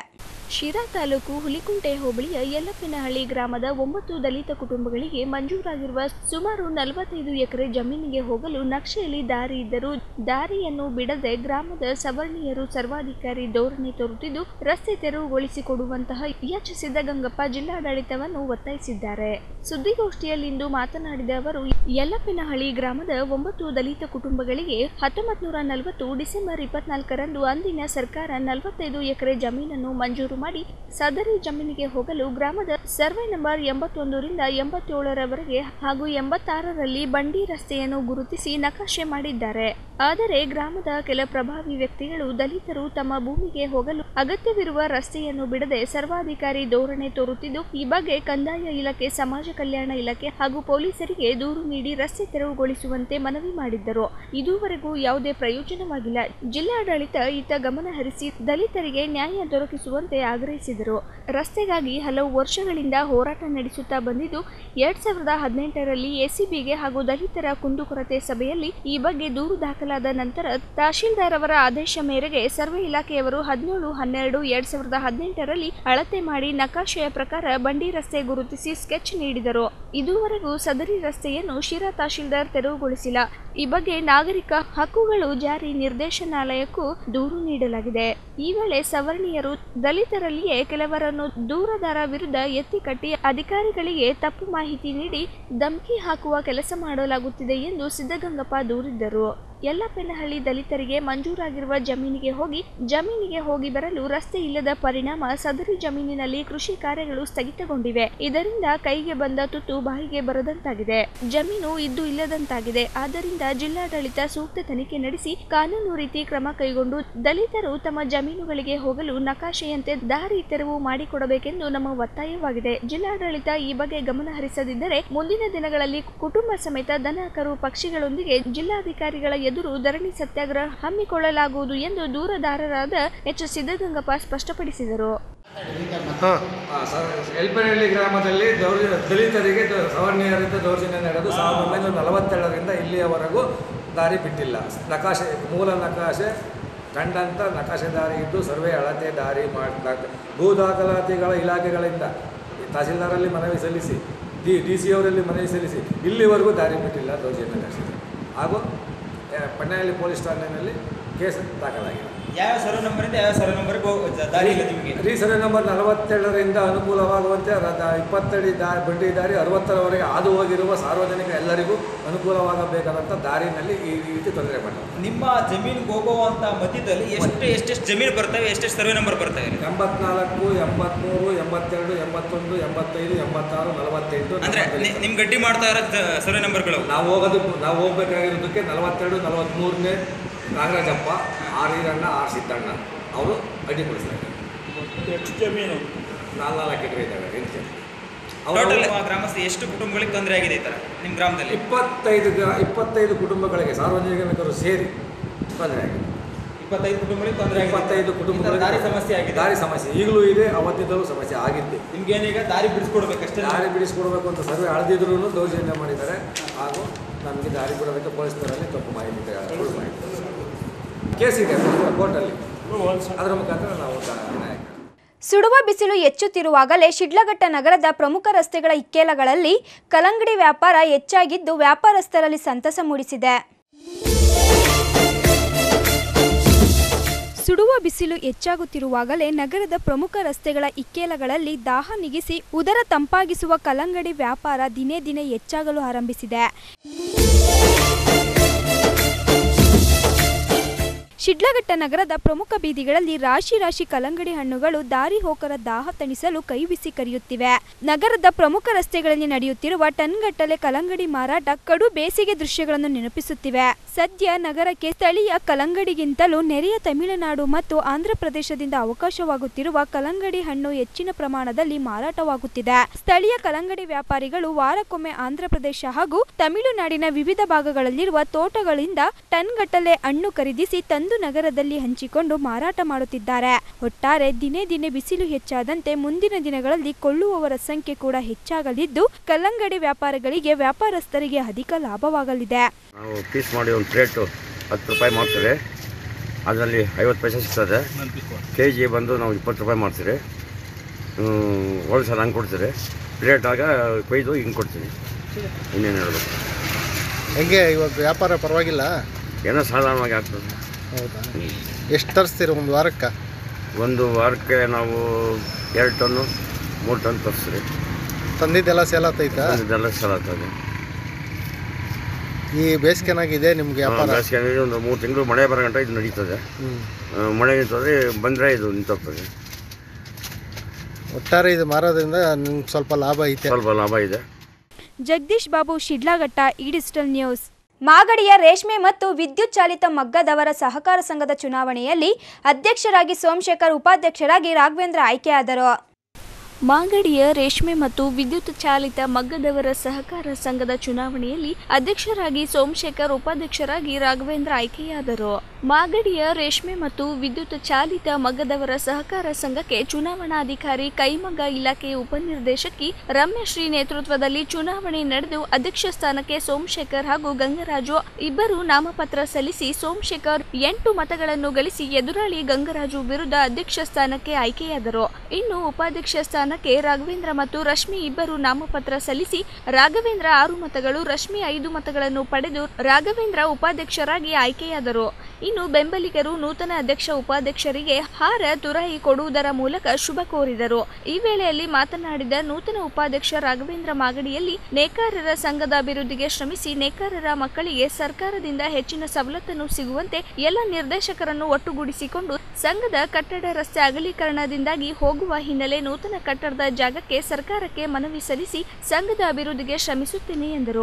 ಶಿರಾ ತಾಲೂಕು ಹುಲಿಕುಂಟೆ ಹೋಬಳಿಯ ಯಲ್ಲಪ್ಪನಹಳ್ಳಿ ಗ್ರಾಮದ ಒಂಬತ್ತು ದಲಿತ ಕುಟುಂಬಗಳಿಗೆ ಮಂಜೂರಾಗಿರುವ ಸುಮಾರು ನಲವತ್ತೈದು ಎಕರೆ ಜಮೀನಿಗೆ ಹೋಗಲು ನಕ್ಷೆಯಲ್ಲಿ ದಾರಿ ಇದ್ದರೂ ದಾರಿಯನ್ನು ಬಿಡದೆ ಗ್ರಾಮದ ಸವರ್ಣೀಯರು ಸರ್ವಾಧಿಕಾರಿ ಧೋರಣೆ ತೋರುತ್ತಿದ್ದು ರಸ್ತೆ ತೆರವುಗೊಳಿಸಿಕೊಡುವಂತಹ ಎಚ್ ಸಿದ್ದಗಂಗಪ್ಪ ಜಿಲ್ಲಾಡಳಿತವನ್ನು ಒತ್ತಾಯಿಸಿದ್ದಾರೆ ಸುದ್ದಿಗೋಷ್ಠಿಯಲ್ಲಿಂದು ಮಾತನಾಡಿದ ಅವರು ಯಲ್ಲಪ್ಪನಹಳ್ಳಿ ಗ್ರಾಮದ ಒಂಬತ್ತು ದಲಿತ ಕುಟುಂಬಗಳಿಗೆ ಹತ್ತೊಂಬತ್ತು ನೂರ ನಲವತ್ತು ಡಿಸೆಂಬರ್ ಇಪ್ಪತ್ನಾಲ್ಕರಂದು ಅಂದಿನ ಸರ್ಕಾರ ನಲವತ್ತೈದು ಎಕರೆ ಜಮೀನನ್ನು ಮಂಜೂರು ಮಾಡಿ ಸದರಿ ಜಮೀನಿಗೆ ಹೋಗಲು ಗ್ರಾಮದ ಸರ್ವೆ ನಂಬರ್ ಎಂಬತ್ತೊಂದರಿಂದ ಎಂಬತ್ತೇಳರವರೆಗೆ ಹಾಗೂ ಎಂಬತ್ತಾರರಲ್ಲಿ ಬಂಡಿ ರಸ್ತೆಯನ್ನು ಗುರುತಿಸಿ ನಕಾಶೆ ಮಾಡಿದ್ದಾರೆ ಆದರೆ ಗ್ರಾಮದ ಕೆಲ ಪ್ರಭಾವಿ ವ್ಯಕ್ತಿಗಳು ದಲಿತರು ತಮ್ಮ ಭೂಮಿಗೆ ಹೋಗಲು ಅಗತ್ಯವಿರುವ ರಸ್ತೆಯನ್ನು ಬಿಡದೆ ಸರ್ವಾಧಿಕಾರಿ ಧೋರಣೆ ತೋರುತ್ತಿದ್ದು ಈ ಬಗ್ಗೆ ಕಂದಾಯ ಇಲಾಖೆ ಸಮಾಜ ಕಲ್ಯಾಣ ಇಲಾಖೆ ಹಾಗೂ ಪೊಲೀಸರಿಗೆ ದೂರು ನೀಡಿ ರಸ್ತೆ ತೆರವುಗೊಳಿಸುವಂತೆ ಮನವಿ ಮಾಡಿದ್ದರು ಇದುವರೆಗೂ ಯಾವುದೇ ಪ್ರಯೋಜನವಾಗಿಲ್ಲ ಜಿಲ್ಲಾಡಳಿತ ಇತ್ತ ಗಮನ ಹರಿಸಿ ದಲಿತರಿಗೆ ನ್ಯಾಯ ದೊರಕಿಸುವಂತೆ ಆಗ್ರಹಿಸಿದರು ರಸ್ತೆಗಾಗಿ ಹಲವು ವರ್ಷಗಳಿಂದ ಹೋರಾಟ ನಡೆಸುತ್ತಾ ಬಂದಿದ್ದು ಎರಡ್ ಸಾವಿರದ ಹದಿನೆಂಟರಲ್ಲಿ ಎಸಿಬಿಗೆ ಹಾಗೂ ದಲಿತರ ಕುಂದುಕೊರತೆ ಸಭೆಯಲ್ಲಿ ಈ ಬಗ್ಗೆ ದೂರು ದಾಖಲಾದ ನಂತರ ತಹಶೀಲ್ದಾರ್ ಅವರ ಆದೇಶ ಮೇರೆಗೆ ಸರ್ವೆ ಇಲಾಖೆಯವರು ಹದಿನೇಳು ಹನ್ನೆರಡು ಎರಡ್ ಸಾವಿರದ ಹದಿನೆಂಟರಲ್ಲಿ ಅಳತೆ ಮಾಡಿ ನಕಾಶೆಯ ಪ್ರಕಾರ ಬಂಡಿ ರಸ್ತೆ ಗುರುತಿಸಿ ಸ್ಕೆಚ್ ನೀಡಿದರು ಇದುವರೆಗೂ ಸದರಿ ರಸ್ತೆಯನ್ನು ಶಿರಾ ತಹಶೀಲ್ದಾರ್ ತೆರವುಗೊಳಿಸಿಲ್ಲ ಈ ಬಗ್ಗೆ ನಾಗರಿಕ ಹಕ್ಕುಗಳು ಜಾರಿ ನಿರ್ದೇಶನಾಲಯಕ್ಕೂ ದೂರು ನೀಡಲಾಗಿದೆ ಈ ವೇಳೆ ಸವರ್ಣೀಯರು ದಲಿತರಲ್ಲಿಯೇ ಕೆಲವರನ್ನು ದೂರದಾರ ವಿರುದ್ಧ ಎತ್ತಿಕಟ್ಟಿ ಅಧಿಕಾರಿಗಳಿಗೆ ತಪ್ಪು ಮಾಹಿತಿ ನೀಡಿ ಧಮಕಿ ಹಾಕುವ ಕೆಲಸ ಮಾಡಲಾಗುತ್ತಿದೆ ಎಂದು ಸಿದ್ದಗಂಗಪ್ಪ ದೂರಿದ್ದರು ಯಲ್ಲಪ್ಪನಹಳ್ಳಿ ದಲಿತರಿಗೆ ಮಂಜೂರಾಗಿರುವ ಜಮೀನಿಗೆ ಹೋಗಿ ಜಮೀನಿಗೆ ಹೋಗಿ ಬರಲು ರಸ್ತೆ ಇಲ್ಲದ ಪರಿಣಾಮ ಸದರಿ ಜಮೀನಿನಲ್ಲಿ ಕೃಷಿ ಕಾರ್ಯಗಳು ಸ್ಥಗಿತಗೊಂಡಿವೆ ಇದರಿಂದ ಕೈಗೆ ಬಂದ ತುತ್ತು ಬಾಯಿಗೆ ಬರದಂತಾಗಿದೆ ಜಮೀನು ಇದ್ದು ಇಲ್ಲದಂತಾಗಿದೆ ಆದ್ದರಿಂದ ಜಿಲ್ಲಾಡಳಿತ ಸೂಕ್ತ ತನಿಖೆ ನಡೆಸಿ ಕಾನೂನು ರೀತಿ ಕ್ರಮ ಕೈಗೊಂಡು ದಲಿತರು ತಮ್ಮ ಜಮೀನುಗಳಿಗೆ ಹೋಗಲು ನಕಾಶೆಯಂತೆ ದಾರಿ ತೆರವು ಮಾಡಿಕೊಡಬೇಕೆಂದು ನಮ್ಮ ಒತ್ತಾಯವಾಗಿದೆ ಜಿಲ್ಲಾಡಳಿತ ಈ ಬಗ್ಗೆ ಗಮನ ಹರಿಸದಿದ್ದರೆ ಮುಂದಿನ ದಿನಗಳಲ್ಲಿ ಕುಟುಂಬ ಸಮೇತ ದನ ಕರು ಪಕ್ಷಿಗಳೊಂದಿಗೆ ಜಿಲ್ಲಾಧಿಕಾರಿಗಳ ಎದುರು ಧರಣಿ ಸತ್ಯಾಗ್ರಹ ಹಮ್ಮಿಕೊಳ್ಳಲಾಗುವುದು ಎಂದು ದೂರದಾರರಾದ ಎಚ್ ಸಿದ್ದಗಂಗಪ್ಪ ಸ್ಪಷ್ಟಪಡಿಸಿದರು ಎಲ್ಪನಹಳ್ಳಿ ಗ್ರಾಮದಲ್ಲಿ ದೌರ್ಜ ದಲಿತರಿಗೆ ದ- ಸವರ್ಣೀಯರಿಂದ ದೌರ್ಜನ್ಯ ನಡೆದು ಸಾವಿರದ ಒಂಬೈನೂರ ನಲವತ್ತೆರಡರಿಂದ ಇಲ್ಲಿಯವರೆಗೂ ದಾರಿ ಬಿಟ್ಟಿಲ್ಲ ನಕಾಶೆ ಮೂಲ ನಕಾಶೆ ಕಂಡಂಥ ನಕಾಶೆ ದಾರಿ ಇದ್ದು ಸರ್ವೆ ಅಳತೆ ದಾರಿ ಮಾಡ್ತಾ ಭೂ ದಾಖಲಾತಿಗಳ ಇಲಾಖೆಗಳಿಂದ ತಹಸೀಲ್ದಾರಲ್ಲಿ ಮನವಿ ಸಲ್ಲಿಸಿ ಡಿ ಡಿ ಸಿ ಅವರಲ್ಲಿ ಮನವಿ ಸಲ್ಲಿಸಿ ಇಲ್ಲಿವರೆಗೂ ದಾರಿ ಬಿಟ್ಟಿಲ್ಲ ದೌರ್ಜನ್ಯ ನಡೆಸಿದೆ ಹಾಗೂ ಆ, ಪಟ್ಟಣಹಳ್ಳಿ ಪೊಲೀಸ್ ಠಾಣೆಯಲ್ಲಿ ಕೇಸ್ ದಾಖಲಾಗಿದೆ ಯಾವ ಸರ್ವೆ ನಂಬರಿಂದ ಯಾವ ಸರ್ವೆ ನಂಬರ್ಗೆ ದಾರಿ ಇಲ್ಲ ನಿಮಗೆ ರೀ ಸರ್ವೆ ನಂಬರ್ ನಲವತ್ತೇಳರಿಂದ ಅನುಕೂಲವಾಗುವಂತೆ ರ- ಇಪ್ಪತ್ತಡಿ ದಾ ಬಂಡಿ ದಾರಿ ಅರವತ್ತರವರೆಗೆ ಹಾದು ಹೋಗಿರುವ ಸಾರ್ವಜನಿಕ ಎಲ್ಲರಿಗೂ ಅನುಕೂಲವಾಗಬೇಕಾದಂಥ ದಾರಿನಲ್ಲಿ ಈ ರೀತಿ ತೊಂದರೆ ಮಾಡಿದೆ ನಿಮ್ಮ ಜಮೀನಿಗೆ ಹೋಗುವಂತ ಮಧ್ಯದಲ್ಲಿ ಎಷ್ಟು ಎಷ್ಟೆಷ್ಟು ಜಮೀನು ಬರ್ತವೆ ಎಷ್ಟೆಷ್ಟು ಸರ್ವೆ ನಂಬರ್ ಬರ್ತವೆ ಎಂಬತ್ನಾಲ್ಕು ಎಂಬತ್ಮೂರು ಎಂಬತ್ತೆರಡು ಎಂಬತ್ತೊಂದು ಎಂಬತ್ತೈದು ಎಂಬತ್ತಾರು ನಲವತ್ತೆಂಟು ಅಂದ್ರೆ ನಿ- ನಿಮ್ ಗಟ್ಟಿ ಮಾಡ್ತಾ ಇರೋ ದ- ಸರ್ವೆ ನಂಬರ್ಗಳು ನಾವು ಹೋಗೋದು ನಾವು ಹೋಗ್ಬೇಕಾಗಿರೋದಕ್ಕೆ ನಲವತ್ತೆರಡು ನಲವತ್ತ್ಮೂರನೇ ನಾಗರಾಜಪ್ಪ ಆರ್ ಈರಣ್ಣ ಆರ್ ಸಿದ್ದಣ್ಣ ಅವರು ಅಡ್ಡಿಪಡಿಸ್ತಾರೆ ಎಷ್ಟು ಜಮೀನು ನಾಲ್ಕು ಎಕರೆ ಇದ್ದಾವೆ ಎಂಟು ಜನ ಟೋಟಲ್ ಗ್ರಾಮಸ್ಥ ಎಷ್ಟು ಕುಟುಂಬಗಳಿಗೆ ತೊಂದರೆ ಆಗಿದೆ ಈ ತರ ನಿಮ್ಮ ಗ್ರಾಮದಲ್ಲಿ ಇಪ್ಪತ್ತೈದು ಗ- ಇಪ್ಪತ್ತೈದು ಕುಟುಂಬಗಳಿಗೆ ಸಾರ್ವಜನಿಕರು ಸೇರಿ ತೊಂದರೆ ಆಗಿದೆ ಇಪ್ಪತ್ತೈದು ಕುಟುಂಬಗಳಿಗೆ ತೊಂದರೆ ಆಗಿದೆ ಇಪ್ಪತ್ತೈದು ಕುಟುಂಬಗಳಿಗೆ ದಾರಿ ಸಮಸ್ಯೆ ಆಗಿದೆ ದಾರಿ ಸಮಸ್ಯೆ ಈಗಲೂ ಇದೆ ಅವತ್ತಿದ್ದಲೂ ಸಮಸ್ಯೆ ಆಗಿದ್ದೆ ನಿಮ್ಗೆ ಏನೀಗ ದಾರಿ ಬಿಡಿಸ್ಕೊಡ್ಬೇಕಷ್ಟೇ ದಾರಿ ಬಿಡಿಸ್ಕೊಡ್ಬೇಕು ಅಂತ ಸರ್ವೆ ಅಳೆದಿದ್ರು ದೌರ್ಜನ್ಯ ಮಾಡಿದ್ದಾರೆ ಹಾಗೂ ನಮಗೆ ದಾರಿ ಬಿಡೋದಕ್ಕೆ ಪೊಲೀಸ್ನವರಲ್ಲಿ ತಪ್ಪು ಮಾಹಿತಿ ತೆಗೆ- ಸುಳ್ಳು ಮಾಹಿತಿ ಕೇಸ್ ಇದೆ ಕೋರ್ಟಲ್ಲಿ ಅದರ ಮುಖಾಂತರ ನಾವು ದಾ- ನ್ಯಾಯ ಸುಡುವ ಬಿಸಿಲು ಹೆಚ್ಚುತ್ತಿರುವಾಗಲೇ ಶಿಡ್ಲಘಟ್ಟ ನಗರದ ಪ್ರಮುಖ ರಸ್ತೆಗಳ ಇಕ್ಕೆಲಗಳಲ್ಲಿ ಕಲ್ಲಂಗಡಿ ವ್ಯಾಪಾರ ಹೆಚ್ಚಾಗಿದ್ದು ವ್ಯಾಪಾರಸ್ಥರಲ್ಲಿ ಸಂತಸ ಮೂಡಿಸಿದೆ ಸುಡುವ ಬಿಸಿಲು ಹೆಚ್ಚಾಗುತ್ತಿರುವಾಗಲೇ ನಗರದ ಪ್ರಮುಖ ರಸ್ತೆಗಳ ಇಕ್ಕೆಲಗಳಲ್ಲಿ ದಾಹ ನೀಗಿಸಿ ಉದರ ತಂಪಾಗಿಸುವ ಕಲ್ಲಂಗಡಿ ವ್ಯಾಪಾರ ದಿನೇ ದಿನೇ ಹೆಚ್ಚಾಗಲು ಆರಂಭಿಸಿದೆ ಶಿಡ್ಲಘಟ್ಟ ನಗರದ ಪ್ರಮುಖ ಬೀದಿಗಳಲ್ಲಿ ರಾಶಿ ರಾಶಿ ಕಲ್ಲಂಗಡಿ ಹಣ್ಣುಗಳು ದಾರಿ ಹೋಕರ ದಾಹ ತಣಿಸಲು ಕೈಬಿಸಿ ಕರೆಯುತ್ತಿವೆ ನಗರದ ಪ್ರಮುಖ ರಸ್ತೆಗಳಲ್ಲಿ ನಡೆಯುತ್ತಿರುವ ಟನ್ಗಟ್ಟಲೆ ಕಲ್ಲಂಗಡಿ ಮಾರಾಟ ಕಡು ಬೇಸಿಗೆ ದೃಶ್ಯಗಳನ್ನು ನೆನಪಿಸುತ್ತಿವೆ ಸದ್ಯ ನಗರಕ್ಕೆ ಸ್ಥಳೀಯ ಕಲ್ಲಂಗಡಿಗಿಂತಲೂ ನೆರೆಯ ತಮಿಳುನಾಡು ಮತ್ತು ಆಂಧ್ರ ಪ್ರದೇಶದಿಂದ ಅವಕಾಶವಾಗುತ್ತಿರುವ ಕಲ್ಲಂಗಡಿ ಹಣ್ಣು ಹೆಚ್ಚಿನ ಪ್ರಮಾಣದಲ್ಲಿ ಮಾರಾಟವಾಗುತ್ತಿದೆ ಸ್ಥಳೀಯ ಕಲ್ಲಂಗಡಿ ವ್ಯಾಪಾರಿಗಳು ವಾರಕ್ಕೊಮ್ಮೆ ಆಂಧ್ರ ಪ್ರದೇಶ ಹಾಗೂ ತಮಿಳುನಾಡಿನ ವಿವಿಧ ಭಾಗಗಳಲ್ಲಿರುವ ತೋಟಗಳಿಂದ ಟನ್ಗಟ್ಟಲೆ ಹಣ್ಣು ಖರೀದಿಸಿ ತಂದು ನಗರದಲ್ಲಿ ಹಂಚಿಕೊಂಡು ಮಾರಾಟ ಮಾಡುತ್ತಿದ್ದಾರೆ ಒಟ್ಟಾರೆ ದಿನೇ ದಿನೇ ಬಿಸಿಲು ಹೆಚ್ಚಾದಂತೆ ಮುಂದಿನ ದಿನಗಳಲ್ಲಿ ಕೊಳ್ಳುವವರ ಸಂಖ್ಯೆ ಕೂಡ ಹೆಚ್ಚಾಗಲಿದ್ದು ಕಲ್ಲಂಗಡಿ ವ್ಯಾಪಾರಿಗಳಿಗೆ ವ್ಯಾಪಾರಸ್ಥರಿಗೆ ಅಧಿಕ ಲಾಭವಾಗಲಿದೆ ನಾವು ಪೀಸ್ ಮಾಡಿ ಒಂದು ಪ್ಲೇಟು ಹತ್ತು ರೂಪಾಯಿ ಮಾಡ್ತೇವೆ ಅದರಲ್ಲಿ ಐವತ್ತು ಪೈಸೆ ಸಿಗ್ತದೆ ಕೆ ಜಿ ಬಂದು ನಾವು ಇಪ್ಪತ್ತು ರೂಪಾಯಿ ಮಾಡ್ತೀರಿ ಹೋಲ್ಸೇಲ್ ಹಂಗೆ ಕೊಡ್ತೀರಿ ಪ್ಲೇಟ್ ಆಗ ಕೊಯ್ದು ಹಿಂಗೆ ಕೊಡ್ತೀವಿ ಇನ್ನೇನು ಹೇಳಬೇಕು ಹೆಂಗೆ ಇವಾಗ ವ್ಯಾಪಾರ ಪರವಾಗಿಲ್ಲ ಏನೋ ಸಾಧಾರಣವಾಗಿ ಆಗ್ತದೆ ಹೌದಾ ಎಷ್ಟು ತರಿಸ್ತೀರಿ ಒಂದು ವಾರಕ್ಕೆ ಒಂದು ವಾರಕ್ಕೆ ನಾವು ಎರಡು ಟನ್ನು ಮೂರು ಟನ್ ತರಿಸ್ತೀರಿ ತಂದಿದ್ದೆಲ್ಲ ಸೇಲ್ ಆಗ್ತೈತಾ ಇದೆಲ್ಲ ಸಲ ಆಗ್ತದೆ ಈ ಬೇಸಿಗೆನಾಗಿದೆ ನಿಮ್ಗೆ ವ್ಯಾಪಾರ ಬೇಸಿಗೆ ಒಂದು ಮೂರು ತಿಂಗಳು ಮಳೆ ಬರೋ ಗಂಟ ಇದು ನಡೀತದೆ ಹ್ಮ್. ಆ, ಮಳೆ ನಿಂತಂದರೆ ಬಂದರೆ ಇದು ನಿಂತೋಗ್ತದೆ ಒಟ್ಟಾರೆ ಇದು ಮಾರೋದ್ರಿಂದ ನಿಮ್ಗೆ ಸ್ವಲ್ಪ ಲಾಭ ಐತೆ ಸ್ವಲ್ಪ ಲಾಭ ಇದೆ ಜಗದೀಶ್ ಬಾಬು ಶಿಡ್ಲಘಟ್ಟ ಈ ಡಿಜಿಟಲ್ ನ್ಯೂಸ್ ಮಾಗಡಿಯ ರೇಷ್ಮೆ ಮತ್ತು ವಿದ್ಯುತ್ ಚಾಲಿತ ಮಗ್ಗದವರ ಸಹಕಾರ ಸಂಘದ ಚುನಾವಣೆಯಲ್ಲಿ ಅಧ್ಯಕ್ಷರಾಗಿ ಸೋಮಶೇಖರ್ ಉಪಾಧ್ಯಕ್ಷರಾಗಿ ರಾಘವೇಂದ್ರ ಆಯ್ಕೆಯಾದರು ಮಾಗಡಿಯ ರೇಷ್ಮೆ ಮತ್ತು ವಿದ್ಯುತ್ ಚಾಲಿತ ಮಗ್ಗದವರ ಸಹಕಾರ ಸಂಘದ ಚುನಾವಣೆಯಲ್ಲಿ ಅಧ್ಯಕ್ಷರಾಗಿ ಸೋಮಶೇಖರ್ ಉಪಾಧ್ಯಕ್ಷರಾಗಿ ರಾಘವೇಂದ್ರ ಆಯ್ಕೆಯಾದರು ಮಾಗಡಿಯ ರೇಷ್ಮೆ ಮತ್ತು ವಿದ್ಯುತ್ ಚಾಲಿತ ಮಗ್ಗದವರ ಸಹಕಾರ ಸಂಘಕ್ಕೆ ಚುನಾವಣಾಧಿಕಾರಿ ಕೈಮಗ್ಗ ಇಲಾಖೆ ಉಪನಿರ್ದೇಶಕಿ ರಮ್ಯಶ್ರೀ ನೇತೃತ್ವದಲ್ಲಿ ಚುನಾವಣೆ ನಡೆದು ಅಧ್ಯಕ್ಷ ಸ್ಥಾನಕ್ಕೆ ಸೋಮಶೇಖರ್ ಹಾಗೂ ಗಂಗರಾಜು ಇಬ್ಬರು ನಾಮಪತ್ರ ಸಲ್ಲಿಸಿ ಸೋಮಶೇಖರ್ ಎಂಟು ಮತಗಳನ್ನು ಗಳಿಸಿ ಎದುರಾಳಿ ಗಂಗರಾಜು ವಿರುದ್ಧ ಅಧ್ಯಕ್ಷ ಸ್ಥಾನಕ್ಕೆ ಆಯ್ಕೆಯಾದರು ಇನ್ನು ಉಪಾಧ್ಯಕ್ಷ ಸ್ಥಾನಕ್ಕೆ ರಾಘವೇಂದ್ರ ಮತ್ತು ರಶ್ಮಿ ಇಬ್ಬರು ನಾಮಪತ್ರ ಸಲ್ಲಿಸಿ ರಾಘವೇಂದ್ರ ಆರು ಮತಗಳು ರಶ್ಮಿ ಐದು ಮತಗಳನ್ನು ಪಡೆದು ರಾಘವೇಂದ್ರ ಉಪಾಧ್ಯಕ್ಷರಾಗಿ ಆಯ್ಕೆಯಾದರು ಇನ್ನು ಬೆಂಬಲಿಗರು ನೂತನ ಅಧ್ಯಕ್ಷ ಉಪಾಧ್ಯಕ್ಷರಿಗೆ ಹಾರ ತುರಾಯಿ ಕೊಡುವುದರ ಮೂಲಕ ಶುಭ ಕೋರಿದರು ಈ ವೇಳೆಯಲ್ಲಿ ಮಾತನಾಡಿದ ನೂತನ ಉಪಾಧ್ಯಕ್ಷ ರಾಘವೇಂದ್ರ ಮಾಗಡಿಯಲ್ಲಿ ನೇಕಾರರ ಸಂಘದ ಅಭಿವೃದ್ಧಿಗೆ ಶ್ರಮಿಸಿ ನೇಕಾರರ ಮಕ್ಕಳಿಗೆ ಸರ್ಕಾರದಿಂದ ಹೆಚ್ಚಿನ ಸವಲತ್ತನ್ನು ಸಿಗುವಂತೆ ಎಲ್ಲ ನಿರ್ದೇಶಕರನ್ನು ಒಟ್ಟುಗೂಡಿಸಿಕೊಂಡು ಸಂಘದ ಕಟ್ಟಡ ರಸ್ತೆ ಅಗಲೀಕರಣದಿಂದಾಗಿ ಹೋಗುವ ಹಿನ್ನೆಲೆ ನೂತನ ಕಟ್ಟಡದ ಜಾಗಕ್ಕೆ ಸರ್ಕಾರಕ್ಕೆ ಮನವಿ ಸಲ್ಲಿಸಿ ಸಂಘದ ಅಭಿವೃದ್ಧಿಗೆ ಶ್ರಮಿಸುತ್ತೇನೆ ಎಂದರು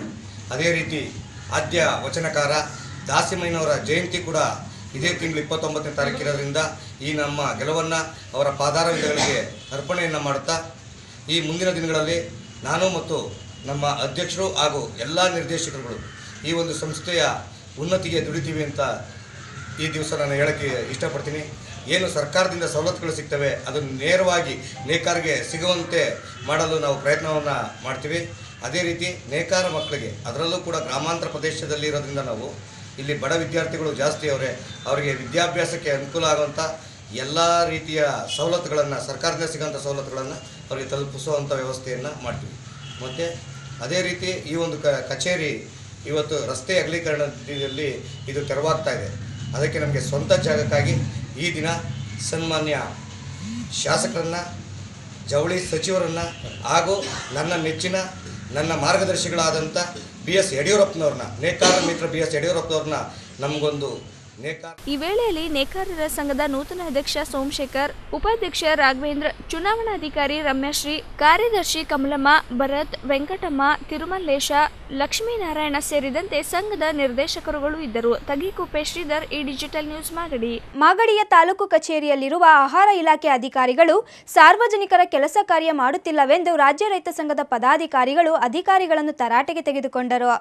ಅದೇ ರೀತಿ ಆದ್ಯ ವಚನಕಾರ ದಾಸಿಮಯ್ಯನವರ ಜಯಂತಿ ಕೂಡ ಇದೇ ತಿಂಗಳು ಇಪ್ಪತ್ತೊಂಬತ್ತನೇ ತಾರೀಕಿರೋದ್ರಿಂದ ಈ ನಮ್ಮ ಗೆಲುವನ್ನು ಅವರ ಪಾದಾರವಿಂದಗಳಿಗೆ ಅರ್ಪಣೆಯನ್ನು ಮಾಡುತ್ತಾ ಈ ಮುಂದಿನ ದಿನಗಳಲ್ಲಿ ನಾನು ಮತ್ತು ನಮ್ಮ ಅಧ್ಯಕ್ಷರು ಹಾಗೂ ಎಲ್ಲ ನಿರ್ದೇಶಕರುಗಳು ಈ ಒಂದು ಸಂಸ್ಥೆಯ ಉನ್ನತಿಗೆ ದುಡಿತೀವಿ ಅಂತ ಈ ದಿವಸ ನಾನು ಹೇಳೋಕ್ಕೆ ಇಷ್ಟಪಡ್ತೀನಿ ಏನು ಸರ್ಕಾರದಿಂದ ಸವಲತ್ತುಗಳು ಸಿಗ್ತವೆ ಅದನ್ನು ನೇರವಾಗಿ ನೇಕಾರಿಗೆ ಸಿಗುವಂತೆ ಮಾಡಲು ನಾವು ಪ್ರಯತ್ನವನ್ನು ಮಾಡ್ತೀವಿ ಅದೇ ರೀತಿ ನೇಕಾರ ಮಕ್ಕಳಿಗೆ ಅದರಲ್ಲೂ ಕೂಡ ಗ್ರಾಮಾಂತರ ಪ್ರದೇಶದಲ್ಲಿ ಇರೋದ್ರಿಂದ ನಾವು ಇಲ್ಲಿ ಬಡ ವಿದ್ಯಾರ್ಥಿಗಳು ಜಾಸ್ತಿ ಅವರೇ ಅವರಿಗೆ ವಿದ್ಯಾಭ್ಯಾಸಕ್ಕೆ ಅನುಕೂಲ ಆಗುವಂಥ ಎಲ್ಲ ರೀತಿಯ ಸವಲತ್ತುಗಳನ್ನು ಸರ್ಕಾರದಿಂದ ಸಿಗೋಂಥ ಸವಲತ್ತುಗಳನ್ನು ಅವರಿಗೆ ತಲುಪಿಸುವಂಥ ವ್ಯವಸ್ಥೆಯನ್ನು ಮಾಡ್ತೀವಿ ಮತ್ತು ಅದೇ ರೀತಿ ಈ ಒಂದು ಕ ಕಚೇರಿ ಇವತ್ತು ರಸ್ತೆ ಅಗಲೀಕರಣದಲ್ಲಿ ಇದು ತೆರವಾಗ್ತಾ ಇದೆ ಅದಕ್ಕೆ ನಮಗೆ ಸ್ವಂತ ಜಾಗಕ್ಕಾಗಿ ಈ ದಿನ ಸನ್ಮಾನ್ಯ ಶಾಸಕರನ್ನು ಜವಳಿ ಸಚಿವರನ್ನು ಹಾಗೂ ನನ್ನ ನೆಚ್ಚಿನ ನನ್ನ ಮಾರ್ಗದರ್ಶಿಗಳಾದಂಥ ಬಿ ಎಸ್ ಯಡಿಯೂರಪ್ಪನವ್ರನ್ನ ನೇಕಾರ ಮಿತ್ರ ಬಿ ಎಸ್ ಯಡಿಯೂರಪ್ಪನವ್ರನ್ನ ನಮಗೊಂದು ನೇಕಾರ ಈ ವೇಳೆಯಲ್ಲಿ ನೇಕಾರರ ಸಂಘದ ನೂತನ ಅಧ್ಯಕ್ಷ ಸೋಮಶೇಖರ್ ಉಪಾಧ್ಯಕ್ಷ ರಾಘವೇಂದ್ರ ಚುನಾವಣಾಧಿಕಾರಿ ರಮ್ಯಶ್ರೀ ಕಾರ್ಯದರ್ಶಿ ಕಮಲಮ್ಮ ಭರತ್ ವೆಂಕಟಮ್ಮ ತಿರುಮಲ್ಲೇಶ ಲಕ್ಷ್ಮೀನಾರಾಯಣ ಸೇರಿದಂತೆ ಸಂಘದ ನಿರ್ದೇಶಕರುಗಳು ಇದ್ದರು ತಗಿಕುಪ್ಪೆ ಶ್ರೀಧರ್ ಈ ಡಿಜಿಟಲ್ ನ್ಯೂಸ್ ಮಾಗಡಿ ಮಾಗಡಿಯ ತಾಲೂಕು ಕಚೇರಿಯಲ್ಲಿರುವ ಆಹಾರ ಇಲಾಖೆ ಅಧಿಕಾರಿಗಳು ಸಾರ್ವಜನಿಕರ ಕೆಲಸ ಕಾರ್ಯ ಮಾಡುತ್ತಿಲ್ಲವೆಂದು ರಾಜ್ಯ ರೈತ ಸಂಘದ ಪದಾಧಿಕಾರಿಗಳು ಅಧಿಕಾರಿಗಳನ್ನು ತರಾಟೆಗೆ ತೆಗೆದುಕೊಂಡರು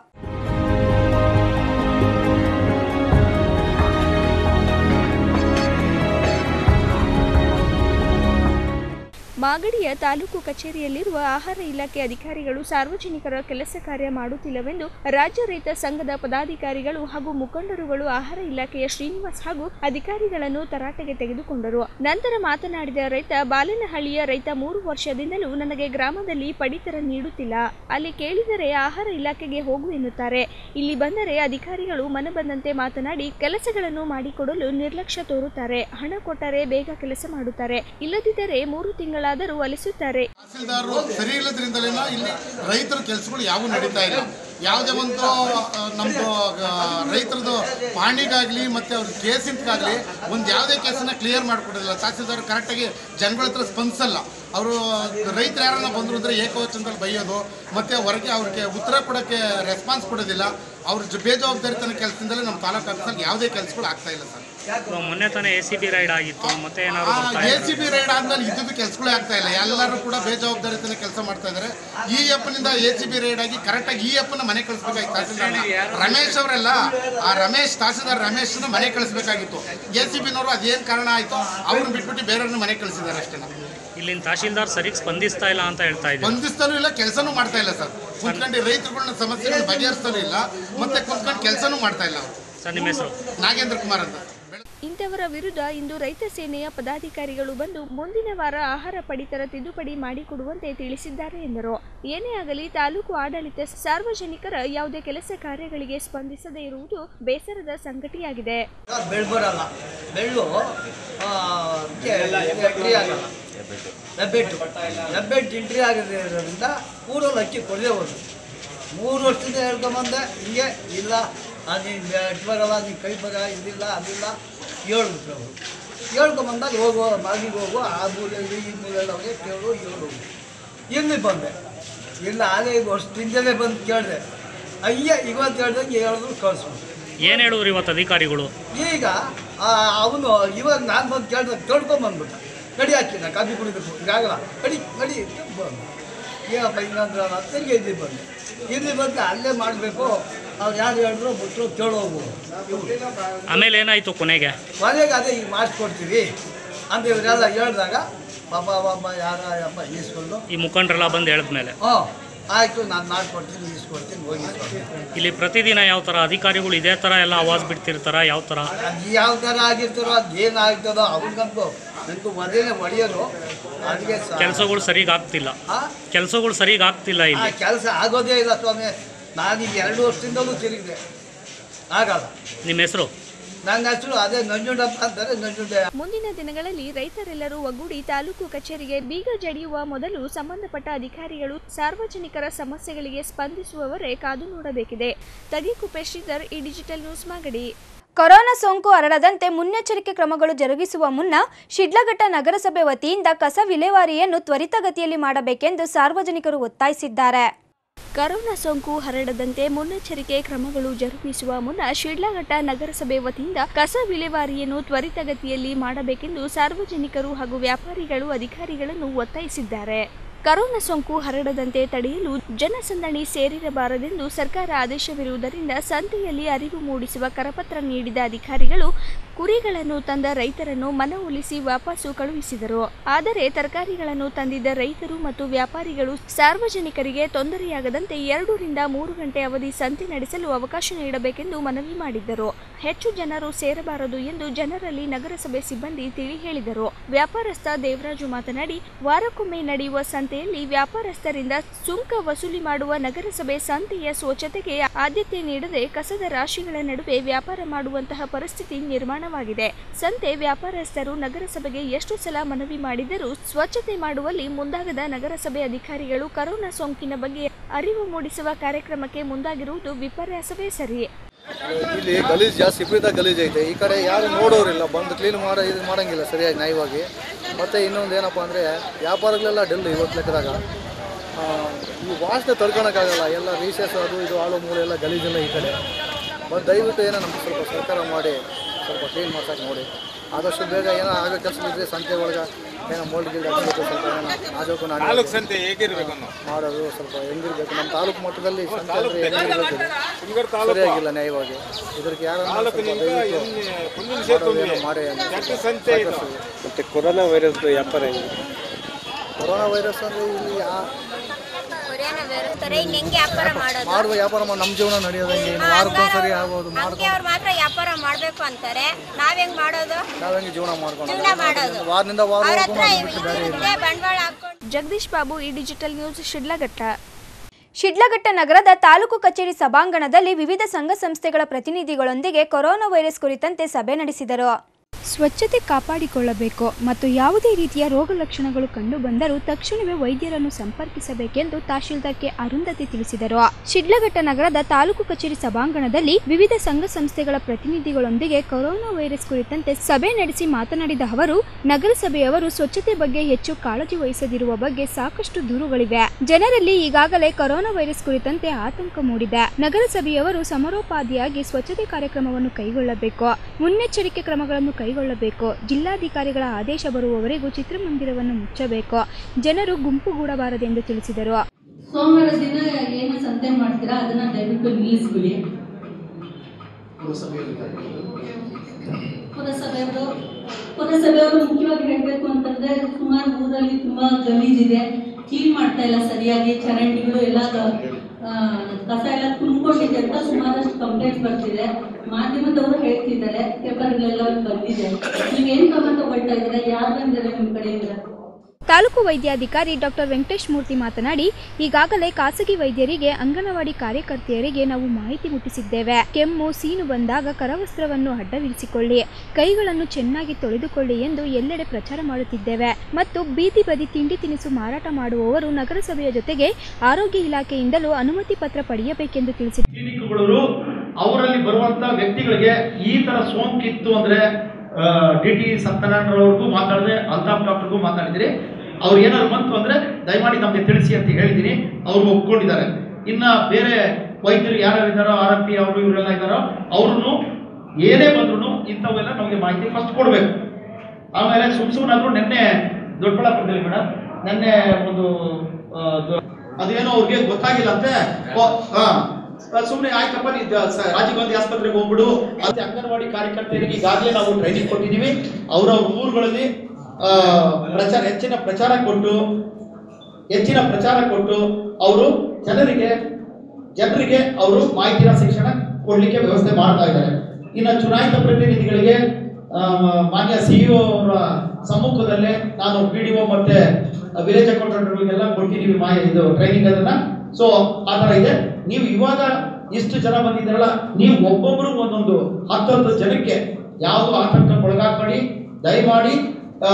ಮಾಗಡಿಯ ತಾಲೂಕು ಕಚೇರಿಯಲ್ಲಿರುವ ಆಹಾರ ಇಲಾಖೆ ಅಧಿಕಾರಿಗಳು ಸಾರ್ವಜನಿಕರ ಕೆಲಸ ಕಾರ್ಯ ಮಾಡುತ್ತಿಲ್ಲವೆಂದು ರಾಜ್ಯ ರೈತ ಸಂಘದ ಪದಾಧಿಕಾರಿಗಳು ಹಾಗೂ ಮುಖಂಡರುಗಳು ಆಹಾರ ಇಲಾಖೆಯ ಶ್ರೀನಿವಾಸ್ ಹಾಗೂ ಅಧಿಕಾರಿಗಳನ್ನು ತರಾಟೆಗೆ ತೆಗೆದುಕೊಂಡರು ನಂತರ ಮಾತನಾಡಿದ ರೈತ ಬಾಲನಹಳ್ಳಿಯ ರೈತ ಮೂರು ವರ್ಷದಿಂದಲೂ ನನಗೆ ಗ್ರಾಮದಲ್ಲಿ ಪಡಿತರ ನೀಡುತ್ತಿಲ್ಲ ಅಲ್ಲಿ ಕೇಳಿದರೆ ಆಹಾರ ಇಲಾಖೆಗೆ ಹೋಗು ಎನ್ನುತ್ತಾರೆ ಇಲ್ಲಿ ಬಂದರೆ ಅಧಿಕಾರಿಗಳು ಮನಬಂದಂತೆ ಮಾತನಾಡಿ ಕೆಲಸಗಳನ್ನು ಮಾಡಿಕೊಡಲು ನಿರ್ಲಕ್ಷ್ಯ ತೋರುತ್ತಾರೆ ಹಣ ಕೊಟ್ಟರೆ ಬೇಗ ಕೆಲಸ ಮಾಡುತ್ತಾರೆ ಇಲ್ಲದಿದ್ದರೆ ಮೂರು ತಿಂಗಳಾದರೂ ಅಲಿಸುತ್ತಾರೆ ತಹಸೀಲ್ದಾರರು ಸರಿ ಇಲ್ಲದ್ರಿಂದಲೇ ಇಲ್ಲಿ ರೈತರ ಕೆಲಸಗಳು ಯಾವೂ ನಡೀತಾ ಇಲ್ಲ ಯಾವುದೇ ಒಂದು ಆ, ನಮ್ಮದು ರೈತರದ್ದು ಪಾಣಿಗಾಗಲಿ ಮತ್ತು ಅವ್ರ ಕೇಸಿಂಟ್ಗಾಗಲಿ ಒಂದು ಯಾವುದೇ ಕೇಸನ್ನ ಕ್ಲಿಯರ್ ಮಾಡಿಕೊಡೋದಿಲ್ಲ ತಹಸೀಲ್ದಾರ್ ಕರೆಕ್ಟಾಗಿ ಜನಗಳ ಹತ್ರ ಸ್ಪಂದಿಸಲ್ಲ ಅವರು ರೈತರು ಯಾರನ್ನ ಬಂದರು ಅಂದರೆ ಏಕವಚನದಲ್ಲಿ ಬೈಯೋದು ಮತ್ತು ಹೊರಗೆ ಅವ್ರಿಗೆ ಉತ್ತರ ಕೊಡೋಕ್ಕೆ ರೆಸ್ಪಾನ್ಸ್ ಕೊಡೋದಿಲ್ಲ ಅವ್ರ ಜ- ಬೇಜವಾಬ್ದಾರಿತನ ಕೆಲಸದಿಂದಲೇ ನಮ್ಮ ತಾಲೂಕು ಆಫೀಸಲ್ಲಿ ಯಾವುದೇ ಕೆಲಸಗಳು ಆಗ್ತಾ ಇಲ್ಲ ಸರ್ ಮೊನ್ನೆ ತಾನೇ ಎ ಸಿ ಬಿ ರೈಡ್ ಆಗಿತ್ತು ಮತ್ತೆ ಏನಾದ್ರು ಬರ್ತಾ ಎ ಇದೆಯಾ? ಸಿ ಬಿ ರೈಡ್ ಆದ್ಮೇಲೆ ಇದ್ದದ್ದು ಕೆಲಸಗಳೇ ಆಗ್ತಾ ಇಲ್ಲ ಎಲ್ಲರೂ ಕೂಡ ಬೇಜವಾಬ್ದಾರಿತನ ಕೆಲಸ ಮಾಡ್ತಾ ಇದ್ದಾರೆ ಈ ಅಪ್ಪನಿಂದ ಎ ಸಿ ಬಿ ರೈಡ್ ಆಗಿ ಕರೆಕ್ಟಾಗಿ ಈ ಅಪ್ಪನ ಮನೆ ಕಳಿಸ್ಬೇಕಾಗಿತ್ತು ತಹಸೀಲ್ದಾರ್ನ ರಮೇಶ್ ಅವರೆಲ್ಲ ಆ ರಮೇಶ್ ತಹಸೀಲ್ದಾರ್ ರಮೇಶ್ನ ಮನೆ ಕಳಿಸ್ಬೇಕಾಗಿತ್ತು ಎ ಸಿ ಬಿನವರು ಅದೇನು ಕಾರಣ ಆಯಿತು ಅವ್ರನ್ನ ಬಿಟ್ಬಿಟ್ಟು ಬೇರೆಯವ್ರನ್ನ ಮನೆ ಕಳಿಸಿದ್ದಾರೆ ಅಷ್ಟೇ ಇಲ್ಲಿನ ತಹಶೀಲ್ದಾರ್ ಸರಿಗೆ ಸ್ಪಂದಿಸ್ತಾ ಇಲ್ಲ ಅಂತ ಹೇಳ್ತಾ ಇದ್ದೀವಿ ಸ್ಪಂದಿಸ್ತಾನೂ ಇಲ್ಲ ಕೆಲಸನೂ ಮಾಡ್ತಾ ಇಲ್ಲ ಸರ್ ಕುತ್ಕೊಂಡು ರೈತರುಗಳನ್ನ ಸಮಸ್ಯೆಗಳನ್ನ ಬಗೆಹರಿಸ್ತಾನೂ ಇಲ್ಲ ಮತ್ತೆ ಕುತ್ಕೊಂಡು ಕೆಲಸನೂ ಮಾಡ್ತಾ ಇಲ್ಲ ಅವರು ಸರ್ ನಿಮ್ಮ ಹೆಸರು ನಾಗೇಂದ್ರ ಕುಮಾರ್ ಅಂತ ಇಂಥವರ ವಿರುದ್ಧ ಇಂದು ರೈತ ಸೇನೆಯ ಪದಾಧಿಕಾರಿಗಳು ಬಂದು ಮುಂದಿನ ವಾರ ಆಹಾರ ಪಡಿತರ ತಿದ್ದುಪಡಿ ಮಾಡಿಕೊಡುವಂತೆ ತಿಳಿಸಿದ್ದಾರೆ ಎಂದರು ಏನೇ ಆಗಲಿ ತಾಲೂಕು ಆಡಳಿತ ಸಾರ್ವಜನಿಕರ ಯಾವುದೇ ಕೆಲಸ ಕಾರ್ಯಗಳಿಗೆ ಸ್ಪಂದಿಸದೇ ಇರುವುದು ಬೇಸರದ ಸಂಗತಿಯಾಗಿದೆ ಬೆಳ್ಳು ಬರಲ್ಲ ಬೆಳ್ಳು ಆ, ಕ್ಕೆ ಎಂಟ್ರಿ ಆಗಲ್ಲ ಹೆಬ್ಬೆಟ್ಟು ಹೆಬ್ಬೆಟ್ಟು ಎಂಟ್ರಿ ಆಗಿರೋದ್ರಿಂದ ಊರಲ್ಲಿ ಅಕ್ಕಿ ಕೊಡಲೇ ಹೋದ್ರು ಮೂರು ವರ್ಷದಿಂದ ಹೇಳ್ಕೊಂಬಂದೆ ಹಿಂಗೆ ಇಲ್ಲ ಅದು ಎಟ್ಟು ಬರಲ್ಲ ನೀನು ಕೈ ಬರ ಇದಿಲ್ಲ ಅದಿಲ್ಲ ಹೇಳ್ಬಿಟ್ರು ಅವರು ಹೇಳ್ಕೊಂಬಂದಾಗ ಹೋಗು ಬಾಗಿಗೆ ಹೋಗು ಆ ಮೂಲೆಯಲ್ಲಿ ಈ ಮೂಲೆಯಲ್ಲಿ ಅವ್ರಿಗೆ ಕೇಳು ಹೇಳು ಇಲ್ಲಿ ಬಂದೆ ಇಲ್ಲ ಆಗಲೇ ಈಗ ವರ್ಷದಿಂದಲೇ ಬಂದು ಕೇಳಿದೆ ಅಯ್ಯ ಇವತ್ತು ಹೇಳ್ದಂಗೆ ಹೇಳಿದ್ರು ಕಳಿಸ್ಬಿಟ್ಟು ಏನು ಹೇಳಿದ್ರು ಇವತ್ತು ಅಧಿಕಾರಿಗಳು ಈಗ ಅವನು ಇವಾಗ ನಾನು ಬಂದು ಕೇಳಿದಾಗ ತೊಳ್ಕೊಂಬಂದ್ಬಿಟ್ಟ ನಡಿ ಹಾಕಿ ನಾ ಕಾಫಿ ಕುಡಿಬೇಕು ಹಿಂಗಾಗಲ್ಲ ನಡಿ ನಡಿ ಅಂತ ಬಂದು ಏನಪ್ಪ ಹಿಂಗಂದ್ರೆ ನಾನು ತಿರುಗಿ ಇಲ್ಲಿ ಬಂದೆ ಇಲ್ಲಿ ಬಂದು ಅಲ್ಲೇ ಮಾಡಬೇಕು ಅವ್ರು ಯಾರು ಹೇಳಿದ್ರು ಬಿಟ್ಟರು ಕೇಳೋಗು ಆಮೇಲೆ ಏನಾಯಿತು ಕೊನೆಗೆ ಕೊನೆಗೆ ಅದೇ ಈಗ ಮಾಡಿಸ್ಕೊಡ್ತೀವಿ ಅಂತ ಇವರೆಲ್ಲ ಹೇಳಿದಾಗ ಪಾಪ ಪಾಪ ಯಾರ ಅಪ್ಪ ಈಸ್ಕೊಂಡು ಈ ಮುಖಂಡರೆಲ್ಲ ಬಂದು ಹೇಳಿದ್ಮೇಲೆ ಹ್ಞೂ ಆಯಿತು ನಾನು ಮಾಡಿಕೊಡ್ತೀನಿ ಈಸ್ಕೊಡ್ತೀನಿ ಹೋಗಿ ಈಸ್ಕೊಡ್ತೀನಿ ಇಲ್ಲಿ ಪ್ರತಿದಿನ ಯಾವ ಥರ ಅಧಿಕಾರಿಗಳು ಇದೇ ಥರ ಎಲ್ಲ ಆವಾಜ್ ಬಿಡ್ತಿರ್ತಾರ ಯಾವ ಥರ ಅದು ಯಾವ ಥರ ಆಗಿರ್ತಾರೋ ಅದು ಏನಾಗ್ತದೋ ಅವ್ರಿಗಂತೂ ನನಗೂ ಮೊದಲೇ ಹೊಡೆಯೋದು ಅದಕ್ಕೆ ಕೆಲಸಗಳು ಸರಿಗೆ ಆಗ್ತಿಲ್ಲ ಆ? ಕೆಲಸಗಳು ಸರಿಗೆ ಆಗ್ತಿಲ್ಲ ಆ ಇಲ್ಲಿ ಕೆಲಸ ಆಗೋದೇ ಇಲ್ಲ ಸ್ವಾಮಿ ನಾನೀಗ ಎರಡು ವರ್ಷದಿಂದಲೂ ತಿರುಗಿದೆ ಆಗಲ್ಲ ನಿಮ್ಮ ಹೆಸರು ನನ್ನ ಹೆಸರು ಅದೇ ನಂಜುಂಡಪ್ಪ ಅಂತಾರೆ ನಂಜುಂಡ ಮುಂದಿನ ದಿನಗಳಲ್ಲಿ ರೈತರೆಲ್ಲರೂ ಒಗ್ಗೂಡಿ ತಾಲೂಕು ಕಚೇರಿಗೆ ಬೀಗ ಜಡಿಯುವ ಮೊದಲು ಸಂಬಂಧಪಟ್ಟ ಅಧಿಕಾರಿಗಳು ಸಾರ್ವಜನಿಕರ ಸಮಸ್ಯೆಗಳಿಗೆ ಸ್ಪಂದಿಸುವವರೇ ಕಾದು ನೋಡಬೇಕಿದೆ ತಗಿಕುಪ್ಪೆ ಶ್ರೀಧರ್ ಈ ಡಿಜಿಟಲ್ ನ್ಯೂಸ್ ಮಾಗಡಿ ಕೊರೋನಾ ಸೋಂಕು ಹರಡದಂತೆ ಮುನ್ನೆಚ್ಚರಿಕೆ ಕ್ರಮಗಳು ಜರುಗಿಸುವ ಮುನ್ನ ಶಿಡ್ಲಘಟ್ಟ ನಗರಸಭೆ ವತಿಯಿಂದ ಕಸ ವಿಲೇವಾರಿಯನ್ನು ತ್ವರಿತಗತಿಯಲ್ಲಿ ಮಾಡಬೇಕೆಂದು ಸಾರ್ವಜನಿಕರು ಒತ್ತಾಯಿಸಿದ್ದಾರೆ ಕರೋನಾ ಸೋಂಕು ಹರಡದಂತೆ ಮುನ್ನೆಚ್ಚರಿಕೆ ಕ್ರಮಗಳು ಜರುಗಿಸುವ ಮುನ್ನ ಶಿಡ್ಲಘಟ್ಟ ನಗರಸಭೆ ವತಿಯಿಂದ ಕಸ ವಿಲೇವಾರಿಯನ್ನು ತ್ವರಿತಗತಿಯಲ್ಲಿ ಮಾಡಬೇಕೆಂದು ಸಾರ್ವಜನಿಕರು ಹಾಗೂ ವ್ಯಾಪಾರಿಗಳು ಅಧಿಕಾರಿಗಳನ್ನು ಒತ್ತಾಯಿಸಿದ್ದಾರೆ ಕರೋನಾ ಸೋಂಕು ಹರಡದಂತೆ ತಡೆಯಲು ಜನಸಂದಣಿ ಸೇರಿರಬಾರದೆಂದು ಸರ್ಕಾರ ಆದೇಶವಿರುವುದರಿಂದ ಸಂತೆಯಲ್ಲಿ ಅರಿವು ಮೂಡಿಸುವ ಕರಪತ್ರ ನೀಡಿದ ಅಧಿಕಾರಿಗಳು ಕುರಿಗಳನ್ನು ತಂದ ರೈತರನ್ನು ಮನವೊಲಿಸಿ ವಾಪಸ್ಸು ಕಳುಹಿಸಿದರು ಆದರೆ ತರಕಾರಿಗಳನ್ನು ತಂದಿದ್ದ ರೈತರು ಮತ್ತು ವ್ಯಾಪಾರಿಗಳು ಸಾರ್ವಜನಿಕರಿಗೆ ತೊಂದರೆಯಾಗದಂತೆ ಎರಡರಿಂದ ಮೂರು ಗಂಟೆ ಅವಧಿ ಸಂತೆ ನಡೆಸಲು ಅವಕಾಶ ನೀಡಬೇಕೆಂದು ಮನವಿ ಮಾಡಿದ್ದರು ಹೆಚ್ಚು ಜನರು ಸೇರಬಾರದು ಎಂದು ಜನರಲ್ಲಿ ನಗರಸಭೆ ಸಿಬ್ಬಂದಿ ತಿಳಿ ಹೇಳಿದರು ವ್ಯಾಪಾರಸ್ಥ ದೇವರಾಜು ಮಾತನಾಡಿ ವಾರಕ್ಕೊಮ್ಮೆ ನಡೆಯುವ ಸಂತೆಯಲ್ಲಿ ವ್ಯಾಪಾರಸ್ಥರಿಂದ ಸುಂಕ ವಸೂಲಿ ಮಾಡುವ ನಗರಸಭೆ ಸಂತೆಯ ಸ್ವಚ್ಛತೆಗೆ ಆದ್ಯತೆ ನೀಡದೆ ಕಸದ ರಾಶಿಗಳ ನಡುವೆ ವ್ಯಾಪಾರ ಮಾಡುವಂತಹ ಪರಿಸ್ಥಿತಿ ನಿರ್ಮಾಣವಾಗಿದೆ ಸಂತೆ ವ್ಯಾಪಾರಸ್ಥರು ನಗರಸಭೆಗೆ ಎಷ್ಟು ಸಲ ಮನವಿ ಮಾಡಿದರೂ ಸ್ವಚ್ಛತೆ ಮಾಡುವಲ್ಲಿ ಮುಂದಾಗದ ನಗರಸಭೆ ಅಧಿಕಾರಿಗಳು ಕರೋನಾ ಸೋಂಕಿನ ಬಗ್ಗೆ ಅರಿವು ಮೂಡಿಸುವ ಕಾರ್ಯಕ್ರಮಕ್ಕೆ ಮುಂದಾಗಿರುವುದು ವಿಪರ್ಯಾಸವೇ ಸರಿ ಇಲ್ಲಿ ಗಲೀಜು ಜಾಸ್ತಿ ವಿಪರೀತ ಗಲೀಜ್ ಐತೆ ಈ ಕಡೆ ಯಾರು ನೋಡೋರಿಲ್ಲ ಬಂದು ಕ್ಲೀನ್ ಮಾಡೋ ಇದು ಮಾಡೋಂಗಿಲ್ಲ ಸರಿಯಾಗಿ ನಯವಾಗಿ ಮತ್ತು ಇನ್ನೊಂದು ಏನಪ್ಪ ಅಂದರೆ ವ್ಯಾಪಾರಗಳೆಲ್ಲ ಡಲ್ ಇವತ್ತು ಲೆಕ್ಕದಾಗ ಆ, ಈ ವಾಸನೆ ತಡ್ಕೊಳಕ್ಕಾಗಲ್ಲ ಎಲ್ಲ ರೀಸೆಸ್ ಅದು ಇದು ಆಳು ಮೂಲೆ ಎಲ್ಲ ಗಲೀಜೆಲ್ಲ ಈ ಕಡೆ ಮತ್ತು ದಯವಿಟ್ಟು ಏನೋ ನಮ್ಗೆ ಸ್ವಲ್ಪ ಸರ್ಕಾರ ಮಾಡಿ ಸ್ವಲ್ಪ ಕ್ಲೀನ್ ಮಾಡ್ಸಕ್ಕೆ ನೋಡಿ ಆದಷ್ಟು ಬೇಗ ಏನೋ ಆಗೋ ಕೆಲಸ ಇದ್ದರೆ ಸಂತೆ ಒಳಗೆ ಏನೋ ಮೋಲ್ಡ್ ಗಿಲ್ಡ್ ಹಾಕ್ಬೇಕು ಸ್ವಲ್ಪ ಏನೋ ನಾಜೂಕು ನಾಜೂಕು ತಾಲೂಕು ಸಂತೆ ಹೇಗಿರ್ಬೇಕು ಅನ್ನೋ? ಮಾಡೋದು ಸ್ವಲ್ಪ ಹೆಂಗಿರ್ಬೇಕು ನಮ್ಮ ತಾಲೂಕು ಮಟ್ಟದಲ್ಲಿ ಸಂತೆ ತಾಲೂಕು ಅಂದರೆ ಹೆಂಗಿರ್ಬೇಕು ಇದು? ಸುಮ್ಗರ್ ತಾಲೂಕು. ಸರಿಯಾಗಿಲ್ಲ ನ್ಯಾಯವಾಗಿ ಇದಕ್ಕೆ ಯಾರು ತಾಲೂಕಿನಿಂದ ಎಲ್ಲಿ ಮುಂದಿನ ಸೇತುವೆ ಮಾಡಿ ಕೆಟ್ಟ ಸಂತೆ ಇದು. ಮತ್ತೆ ಕೊರೋನಾ ವೈರಸ್ ವ್ಯಾಪಾರ ಹೆಂಗೆ ಕೊರೋನಾ ವೈರಸ್ ಅಂದರೆ ಇಲ್ಲಿ ಯಾ- ಕೊರೋನಾ ವೈರಸ್ ತರ ಇನ್ನು ಹೆಂಗೆ ವ್ಯಾಪಾರ ಮಾಡೋದು ಮಾಡುವ ವ್ಯಾಪಾರ ಮಾಡಿ ನಮ್ಮ ಜೀವನ ನಡೆಯೋದು ಹೆಂಗೆ ಇನ್ನು ವಾರಕ್ಕೊಂದ್ಸರಿ ಆಗೋದು ಹಂಗೆ ಮಾಡ್ಕೊಂಡು ಅವ್ರು ಮಾತ್ರ ವ್ಯಾಪಾರ ಮಾಡ್ಬೇಕು ಅಂತಾರೆ ನಾವ್ ಹೆಂಗ್ ಮಾಡೋದು ನಾವು ಹೆಂಗೆ ಜೀವನ ಮಾಡ್ಕೊಂಡು ಜೀವನ ಮಾಡೋದು ವಾರದಿಂದ ಅವ್ರ ವಾರವರೆಗೂ ಹತ್ರ ನಾವು ಬಿಟ್ಟು ಬೇರೆ ಇಲ್ಲ ಇದೇ ಬಂಡವಾಳ ಹಾಕೊಂಡು ಜಗದೀಶ್ ಬಾಬು ಈ ಡಿಜಿಟಲ್ ನ್ಯೂಸ್ ಶಿಡ್ಲಘಟ್ಟ ಶಿಡ್ಲಘಟ್ಟ ನಗರದ ತಾಲೂಕು ಕಚೇರಿ ಸಭಾಂಗಣದಲ್ಲಿ ವಿವಿಧ ಸಂಘ ಸಂಸ್ಥೆಗಳ ಪ್ರತಿನಿಧಿಗಳೊಂದಿಗೆ ಕೊರೋನಾ ವೈರಸ್ ಕುರಿತಂತೆ ಸಭೆ ನಡೆಸಿದರು ಸ್ವಚ್ಛತೆ ಕಾಪಾಡಿಕೊಳ್ಳಬೇಕು ಮತ್ತು ಯಾವುದೇ ರೀತಿಯ ರೋಗ ಲಕ್ಷಣಗಳು ಕಂಡುಬಂದರೂ ತಕ್ಷಣವೇ ವೈದ್ಯರನ್ನು ಸಂಪರ್ಕಿಸಬೇಕೆಂದು ತಹಶೀಲ್ದಾರ್ ಕೆ ಅರುಂಧತಿ ತಿಳಿಸಿದರು ಶಿಡ್ಲಘಟ್ಟ ನಗರದ ತಾಲೂಕು ಕಚೇರಿ ಸಭಾಂಗಣದಲ್ಲಿ ವಿವಿಧ ಸಂಘ ಸಂಸ್ಥೆಗಳ ಪ್ರತಿನಿಧಿಗಳೊಂದಿಗೆ ಕೊರೋನಾ ವೈರಸ್ ಕುರಿತಂತೆ ಸಭೆ ನಡೆಸಿ ಮಾತನಾಡಿದ ಅವರು ನಗರಸಭೆಯವರು ಸ್ವಚ್ಛತೆ ಬಗ್ಗೆ ಹೆಚ್ಚು ಕಾಳಜಿ ವಹಿಸದಿರುವ ಬಗ್ಗೆ ಸಾಕಷ್ಟು ದೂರುಗಳಿವೆ ಜನರಲ್ಲಿ ಈಗಾಗಲೇ ಕೊರೋನಾ ವೈರಸ್ ಕುರಿತಂತೆ ಆತಂಕ ಮೂಡಿದೆ ನಗರಸಭೆಯವರು ಸಮರೋಪಾದಿಯಾಗಿ ಸ್ವಚ್ಛತೆ ಕಾರ್ಯಕ್ರಮವನ್ನು ಕೈಗೊಳ್ಳಬೇಕು ಮುನ್ನೆಚ್ಚರಿಕೆ ಕ್ರಮಗಳನ್ನು ಕೈಗೊಳ್ಳಬೇಕು ಜಿಲ್ಲಾಧಿಕಾರಿಗಳ ಆದೇಶ ಬರುವವರೆಗೂ ಚಿತ್ರಮಂದಿರವನ್ನು ಮುಚ್ಚಬೇಕು ಜನರು ಗುಂಪುಗೂಡಬಾರದೆಂದು ತಿಳಿಸಿದರು ಸೋಮವಾರ ದಿನ ಏನು ಸಂತೆ ಮಾಡ್ತೀರಾ ಅದನ್ನ ದಯವಿಟ್ಟು ನಿಲ್ಲಿಸ್ಬಿಡಿ ಪುರಸಭೆಯವರು ಪುರಸಭೆಯವರು ಮುಖ್ಯವಾಗಿ ಹೇಳಬೇಕು ಅಂತಂದ್ರೆ ಸುಮಾರು ಊರಲ್ಲಿ ತುಂಬಾ ಗಲೀಜಿದೆ ಕ್ಲೀನ್ ಮಾಡ್ತಾ ಇಲ್ಲ ಸರಿಯಾಗಿ ಚರಂಡಿಗಳು ಎಲ್ಲ ಗ- ಆ, ಕಸ ಎಲ್ಲ ತುಂಬಿಕೊಂಡಿದೆ ಅಂತ ಸುಮಾರಷ್ಟು ಕಂಪ್ಲೇಂಟ್ಸ್ ಬರ್ತಿದೆ ಮಾಧ್ಯಮದವರು ಹೇಳ್ತಿದ್ದಾರೆ ಪೇಪರ್ಗಳೆಲ್ಲ ಬಂದಿದೆ ನೀವೇನ್ ಕ್ರಮ ತಗೊಳ್ತಾ ಇದ್ದೀರಾ ಯಾರು ಬಂದಿದ್ದಾರೆ ನಿಮ್ಮ ಕಡೆಯಿಂದ ತಾಲೂಕು ವೈದ್ಯಾಧಿಕಾರಿ ಡಾಕ್ಟರ್ ವೆಂಕಟೇಶ್ ಮೂರ್ತಿ ಮಾತನಾಡಿ ಈಗಾಗಲೇ ಖಾಸಗಿ ವೈದ್ಯರಿಗೆ ಅಂಗನವಾಡಿ ಕಾರ್ಯಕರ್ತೆಯರಿಗೆ ನಾವು ಮಾಹಿತಿ ಮುಟ್ಟಿಸಿದ್ದೇವೆ ಕೆಮ್ಮು ಸೀನು ಬಂದಾಗ ಕರವಸ್ತ್ರವನ್ನು ಅಡ್ಡವಿರಿಸಿಕೊಳ್ಳಿ ಕೈಗಳನ್ನು ಚೆನ್ನಾಗಿ ತೊಳೆದುಕೊಳ್ಳಿ ಎಂದು ಎಲ್ಲೆಡೆ ಪ್ರಚಾರ ಮಾಡುತ್ತಿದ್ದೇವೆ ಮತ್ತು ಬೀದಿ ಬದಿ ತಿಂಡಿ ತಿನಿಸು ಮಾರಾಟ ಮಾಡುವವರು ನಗರಸಭೆಯ ಜೊತೆಗೆ ಆರೋಗ್ಯ ಇಲಾಖೆಯಿಂದಲೂ ಅನುಮತಿ ಪತ್ರ ಪಡೆಯಬೇಕೆಂದು ತಿಳಿಸಿದ್ದಾರೆ ಕ್ಲಿನಿಕ್ಗಳು ಅವರಲ್ಲಿ ಬರುವಂತ ವ್ಯಕ್ತಿಗಳಿಗೆ ಈ ತರ ಸೋಂಕಿತ್ತು ಅಂದ್ರೆ ಡಿ ಟಿ ಸತ್ಯನಾರಾಯಣರವ್ರಿಗೂ ಮಾತಾಡಿದೆ ಅಲ್ತಾಫ್ ಡಾಕ್ಟರ್ಗೂ ಮಾತಾಡಿದಿರಿ ಅವ್ರು ಏನಾದ್ರು ಬಂತು ಅಂದ್ರೆ ದಯಮಾಡಿ ನಮಗೆ ತಿಳಿಸಿ ಅಂತ ಹೇಳಿದ್ದೀನಿ ಅವರು ಒಪ್ಕೊಂಡಿದ್ದಾರೆ ಇನ್ನ ಬೇರೆ ವೈದ್ಯರು ಯಾರ್ಯಾರು ಇದ್ದಾರೋ ಆರ್ ಎಂ ಪಿ ಅವರು ಇವರೆಲ್ಲ ಇದ್ದಾರೋ ಅವ್ರು ಏನೇ ಬಂದ್ರು ಇಂಥವೆಲ್ಲ ನಮಗೆ ಮಾಹಿತಿ ಫಸ್ಟ್ ಕೊಡಬೇಕು ಆಮೇಲೆ ಸುಮ್ ಸುಮ್ಮನಾದ್ರು ನಿನ್ನೆ ದೊಡ್ಡಬಳ್ಳಾಪುರದಲ್ಲಿ ಮೇಡಮ್ ನಿನ್ನೆ ಒಂದು ಆ, ದೊ- ಅದೇನೋ ಅವ್ರಿಗೆ ಗೊತ್ತಾಗಿಲ್ಲ ಅಂತೆ ಓ, ಹಾ ಸುಮ್ಮನೆ ಆಯ್ತಪ್ಪ ನೀ ದ- ಸ- ರಾಜೀವ್ ಗಾಂಧಿ ಆಸ್ಪತ್ರೆಗೆ ಹೋಗ್ಬಿಡು ಅದೇ ಅಂಗನವಾಡಿ ಕಾರ್ಯಕರ್ತೆಯರಿಗೆ ಈಗಾಗಲೇ ನಾವು ಟ್ರೈನಿಂಗ್ ಕೊಟ್ಟಿದ್ದೀವಿ ಅವರವ್ರ ಊರುಗಳಲ್ಲಿ ಆ, ಪ್ರಚಾರ ಹೆಚ್ಚಿನ ಪ್ರಚಾರ ಕೊಟ್ಟು ಹೆಚ್ಚಿನ ಪ್ರಚಾರ ಕೊಟ್ಟು ಅವರು ಜನರಿಗೆ ಜನರಿಗೆ ಅವರು ಮಾಹಿತಿನ ಶಿಕ್ಷಣ ಕೊಡ್ಲಿಕ್ಕೆ ವ್ಯವಸ್ಥೆ ಮಾಡ್ತಾ ಇದ್ದಾರೆ ಇನ್ನು ಚುನಾಯಿತ ಪ್ರತಿನಿಧಿಗಳಿಗೆ ಆ, ಮಾನ್ಯ ಸಿಇಒ ಅವರ ಸಮ್ಮುಖದಲ್ಲೇ ನಾನು ಪಿ ಡಿ ಒ ಮತ್ತೆ ವಿಲೇಜ್ ಅಕೌಂಟೆಂಟ್ಗಳಿಗೆಲ್ಲ ಕೊಟ್ಟಿದ್ದೀವಿ ಮಾಹಿ ಇದು ಟ್ರೈನಿಂಗ್ ಅದನ್ನ ಸೊ ಆ ಥರ ಇದೆ ನೀವು ಇವಾಗ ಇಷ್ಟು ಜನ ಬಂದಿದ್ದಾರಲ್ಲ ನೀವು ಒಬ್ಬೊಬ್ರು ಒಂದೊಂದು ಹತ್ತು ಹತ್ತು ಜನಕ್ಕೆ ಯಾವುದು ಆತಂಕಕ್ಕೆ ಒಳಗಾಗಬೇಡಿ ದಯಮಾಡಿ ಆ,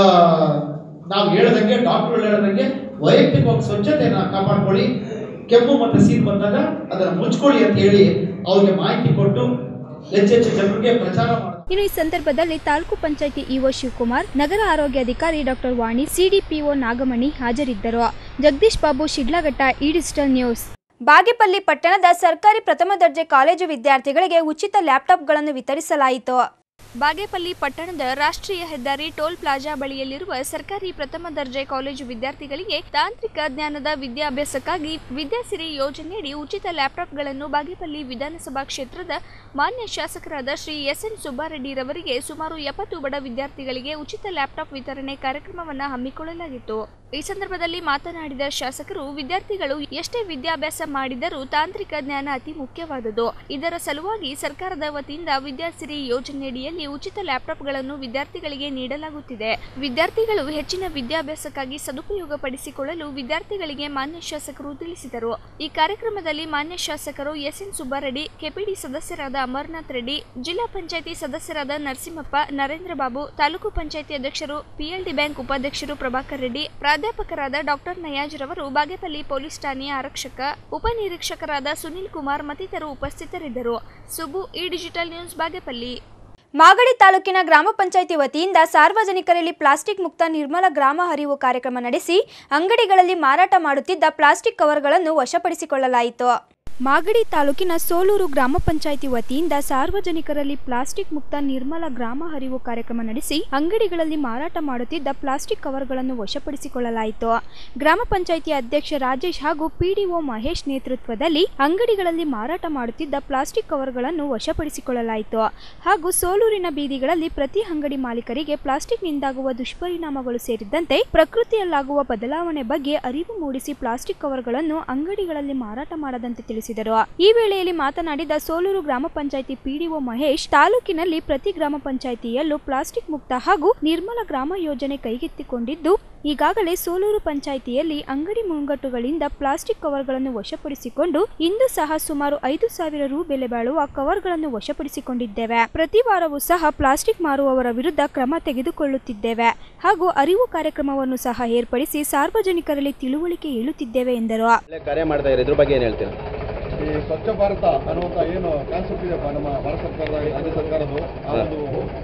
ನಾವು ಹೇಳ್ದಂಗೆ ಡಾಕ್ಟರ್ಗಳು ಹೇಳ್ದಂಗೆ ವೈಯಕ್ತಿಕವಾಗಿ ಸ್ವಚ್ಛತೆಯನ್ನು ಕಾಪಾಡ್ಕೊಳ್ಳಿ ಕೆಮ್ಮು ಮತ್ತು ಸೀನ್ ಬಂದಾಗ ಅದನ್ನು ಮುಚ್ಕೊಳ್ಳಿ ಅಂತ ಹೇಳಿ ಅವ್ರಿಗೆ ಮಾಹಿತಿ ಕೊಟ್ಟು ಹೆಚ್ಚೆಚ್ಚು ಜನರಿಗೆ ಪ್ರಚಾರ ಮಾಡಿ ಇನ್ನು ಈ ಸಂದರ್ಭದಲ್ಲಿ ತಾಲೂಕು ಪಂಚಾಯಿತಿ ಇಒ ಶಿವಕುಮಾರ್ ನಗರ ಆರೋಗ್ಯಾಧಿಕಾರಿ ಡಾಕ್ಟರ್ ವಾಣಿ ಸಿಡಿಪಿಒ ನಾಗಮಣಿ ಹಾಜರಿದ್ದರು ಜಗದೀಶ್ ಬಾಬು ಶಿಡ್ಲಘಟ್ಟ ಈ ಡಿಜಿಟಲ್ ನ್ಯೂಸ್ ಬಾಗೇಪಲ್ಲಿ ಪಟ್ಟಣದ ಸರ್ಕಾರಿ ಪ್ರಥಮ ದರ್ಜೆ ಕಾಲೇಜು ವಿದ್ಯಾರ್ಥಿಗಳಿಗೆ ಉಚಿತ ಲ್ಯಾಪ್ಟಾಪ್ಗಳನ್ನು ವಿತರಿಸಲಾಯಿತು ಬಾಗೇಪಲ್ಲಿ ಪಟ್ಟಣದ ರಾಷ್ಟ್ರೀಯ ಹೆದ್ದಾರಿ ಟೋಲ್ ಪ್ಲಾಜಾ ಬಳಿಯಲ್ಲಿರುವ ಸರ್ಕಾರಿ ಪ್ರಥಮ ದರ್ಜೆ ಕಾಲೇಜು ವಿದ್ಯಾರ್ಥಿಗಳಿಗೆ ತಾಂತ್ರಿಕ ಜ್ಞಾನದ ವಿದ್ಯಾಭ್ಯಾಸಕ್ಕಾಗಿ ವಿದ್ಯಾಸಿರಿ ಯೋಜನೆಯಡಿ ಉಚಿತ ಲ್ಯಾಪ್ಟಾಪ್ಗಳನ್ನು ಬಾಗೇಪಲ್ಲಿ ವಿಧಾನಸಭಾ ಕ್ಷೇತ್ರದ ಮಾನ್ಯ ಶಾಸಕರಾದ ಶ್ರೀ ಎಸ್ ಎನ್ ಸುಬ್ಬಾರೆಡ್ಡಿರವರಿಗೆ ಸುಮಾರು ಎಪ್ಪತ್ತು ಬಡ ವಿದ್ಯಾರ್ಥಿಗಳಿಗೆ ಉಚಿತ ಲ್ಯಾಪ್ಟಾಪ್ ವಿತರಣೆ ಕಾರ್ಯಕ್ರಮವನ್ನು ಹಮ್ಮಿಕೊಳ್ಳಲಾಗಿತ್ತು ಈ ಸಂದರ್ಭದಲ್ಲಿ ಮಾತನಾಡಿದ ಶಾಸಕರು ವಿದ್ಯಾರ್ಥಿಗಳು ಎಷ್ಟೇ ವಿದ್ಯಾಭ್ಯಾಸ ಮಾಡಿದರೂ ತಾಂತ್ರಿಕ ಜ್ಞಾನ ಅತಿ ಮುಖ್ಯವಾದುದು ಇದರ ಸಲುವಾಗಿ ಸರ್ಕಾರದ ವತಿಯಿಂದ ವಿದ್ಯಾಸಿರಿ ಯೋಜನೆಯಡಿಯಲ್ಲಿ ಉಚಿತ ಲ್ಯಾಪ್ಟಾಪ್ಗಳನ್ನು ವಿದ್ಯಾರ್ಥಿಗಳಿಗೆ ನೀಡಲಾಗುತ್ತಿದೆ ವಿದ್ಯಾರ್ಥಿಗಳು ಹೆಚ್ಚಿನ ವಿದ್ಯಾಭ್ಯಾಸಕ್ಕಾಗಿ ಸದುಪಯೋಗಪಡಿಸಿಕೊಳ್ಳಲು ವಿದ್ಯಾರ್ಥಿಗಳಿಗೆ ಮಾನ್ಯ ಶಾಸಕರು ತಿಳಿಸಿದರು ಈ ಕಾರ್ಯಕ್ರಮದಲ್ಲಿ ಮಾನ್ಯ ಶಾಸಕರು ಎಸ್ ಎನ್ ಸುಬ್ಬಾರೆಡ್ಡಿ ಕೆಪಿಡಿ ಸದಸ್ಯರಾದ ಅಮರ್ನಾಥ್ ರೆಡ್ಡಿ ಜಿಲ್ಲಾ ಪಂಚಾಯಿತಿ ಸದಸ್ಯರಾದ ನರಸಿಂಹಪ್ಪ ನರೇಂದ್ರ ಬಾಬು ತಾಲೂಕು ಪಂಚಾಯಿತಿ ಅಧ್ಯಕ್ಷರು ಪಿಎಲ್ಡಿ ಬ್ಯಾಂಕ್ ಉಪಾಧ್ಯಕ್ಷರು ಪ್ರಭಾಕರ್ ರೆಡ್ಡಿ ಪ್ರಾಧ್ಯಾಪಕರಾದ ಡಾಕ್ಟರ್ ನಯಾಜ್ ರವರು ಬಾಗೇಪಲ್ಲಿ ಪೊಲೀಸ್ ಠಾಣೆಯ ಆರಕ್ಷಕ ಉಪನಿರೀಕ್ಷಕರಾದ ಸುನಿಲ್ ಕುಮಾರ್ ಮತ್ತಿತರರು ಉಪಸ್ಥಿತರಿದ್ದರು ಸುಬು ಈ ಡಿಜಿಟಲ್ ನ್ಯೂಸ್ ಬಾಗೇಪಲ್ಲಿ ಮಾಗಡಿ ತಾಲೂಕಿನ ಗ್ರಾಮ ಪಂಚಾಯಿತಿ ವತಿಯಿಂದ ಸಾರ್ವಜನಿಕರಲ್ಲಿ ಪ್ಲಾಸ್ಟಿಕ್ ಮುಕ್ತ ನಿರ್ಮಲ ಗ್ರಾಮ ಹರಿವು ಕಾರ್ಯಕ್ರಮ ನಡೆಸಿ ಅಂಗಡಿಗಳಲ್ಲಿ ಮಾರಾಟ ಮಾಡುತ್ತಿದ್ದ ಪ್ಲಾಸ್ಟಿಕ್ ಕವರ್ಗಳನ್ನು ವಶಪಡಿಸಿಕೊಳ್ಳಲಾಯಿತು ಮಾಗಡಿ ತಾಲೂಕಿನ ಸೋಲೂರು ಗ್ರಾಮ ಪಂಚಾಯಿತಿ ವತಿಯಿಂದ ಸಾರ್ವಜನಿಕರಲ್ಲಿ ಪ್ಲಾಸ್ಟಿಕ್ ಮುಕ್ತ ನಿರ್ಮಲ ಗ್ರಾಮ ಹರಿವು ಕಾರ್ಯಕ್ರಮ ನಡೆಸಿ ಅಂಗಡಿಗಳಲ್ಲಿ ಮಾರಾಟ ಮಾಡುತ್ತಿದ್ದ ಪ್ಲಾಸ್ಟಿಕ್ ಕವರ್ಗಳನ್ನು ವಶಪಡಿಸಿಕೊಳ್ಳಲಾಯಿತು ಗ್ರಾಮ ಪಂಚಾಯಿತಿ ಅಧ್ಯಕ್ಷ ರಾಜೇಶ್ ಹಾಗೂ ಪಿಡಿಒ ಮಹೇಶ್ ನೇತೃತ್ವದಲ್ಲಿ ಅಂಗಡಿಗಳಲ್ಲಿ ಮಾರಾಟ ಮಾಡುತ್ತಿದ್ದ ಪ್ಲಾಸ್ಟಿಕ್ ಕವರ್ಗಳನ್ನು ವಶಪಡಿಸಿಕೊಳ್ಳಲಾಯಿತು ಹಾಗೂ ಸೋಲೂರಿನ ಬೀದಿಗಳಲ್ಲಿ ಪ್ರತಿ ಅಂಗಡಿ ಮಾಲೀಕರಿಗೆ ಪ್ಲಾಸ್ಟಿಕ್ನಿಂದಾಗುವ ದುಷ್ಪರಿಣಾಮಗಳು ಸೇರಿದಂತೆ ಪ್ರಕೃತಿಯಲ್ಲಾಗುವ ಬದಲಾವಣೆ ಬಗ್ಗೆ ಅರಿವು ಮೂಡಿಸಿ ಪ್ಲಾಸ್ಟಿಕ್ ಕವರ್ಗಳನ್ನು ಅಂಗಡಿಗಳಲ್ಲಿ ಮಾರಾಟ ಮಾಡದಂತೆ ತಿಳಿಸಿದರು ಈ ವೇಳೆಯಲ್ಲಿ ಮಾತನಾಡಿದ ಸೋಲೂರು ಗ್ರಾಮ ಪಂಚಾಯಿತಿ ಪಿಡಿಒ ಮಹೇಶ್ ತಾಲೂಕಿನಲ್ಲಿ ಪ್ರತಿ ಗ್ರಾಮ ಪಂಚಾಯಿತಿಯಲ್ಲೂ ಪ್ಲಾಸ್ಟಿಕ್ ಮುಕ್ತ ಹಾಗೂ ನಿರ್ಮಲ ಗ್ರಾಮ ಯೋಜನೆ ಕೈಗೆತ್ತಿಕೊಂಡಿದ್ದು ಈಗಾಗಲೇ ಸೋಲೂರು ಪಂಚಾಯಿತಿಯಲ್ಲಿ ಅಂಗಡಿ ಮುಂಗಟ್ಟುಗಳಿಂದ ಪ್ಲಾಸ್ಟಿಕ್ ಕವರ್ಗಳನ್ನು ವಶಪಡಿಸಿಕೊಂಡು ಇಂದು ಸಹ ಸುಮಾರು ಐದು ಸಾವಿರ ರು ಬೆಲೆ ಬಾಳುವ ಕವರ್ಗಳನ್ನು ವಶಪಡಿಸಿಕೊಂಡಿದ್ದೇವೆ ಪ್ರತಿ ವಾರವೂ ಸಹ ಪ್ಲಾಸ್ಟಿಕ್ ಮಾರುವವರ ವಿರುದ್ಧ ಕ್ರಮ ತೆಗೆದುಕೊಳ್ಳುತ್ತಿದ್ದೇವೆ ಹಾಗೂ ಅರಿವು ಕಾರ್ಯಕ್ರಮವನ್ನು ಸಹ ಏರ್ಪಡಿಸಿ ಸಾರ್ವಜನಿಕರಲ್ಲಿ ತಿಳುವಳಿಕೆ ಹೇಳುತ್ತಿದ್ದೇವೆ ಎಂದರು ಕಾರ್ಯ ಮಾಡ್ತಾ ಇದ್ದಾರೆ ಇದ್ರ ಬಗ್ಗೆ ಏನು ಹೇಳ್ತೀರಾ ಈ ಸ್ವಚ್ಛ ಭಾರತ ಅನ್ನುವಂಥ ಏನು ಕಾನ್ಸೆಪ್ಟ್ ಇದೆಯಪ್ಪ ನಮ್ಮ ಭಾರತ ಸರ್ಕಾರದ ರಾಜ್ಯ ಸರ್ಕಾರದ್ದು ಆ ಒಂದು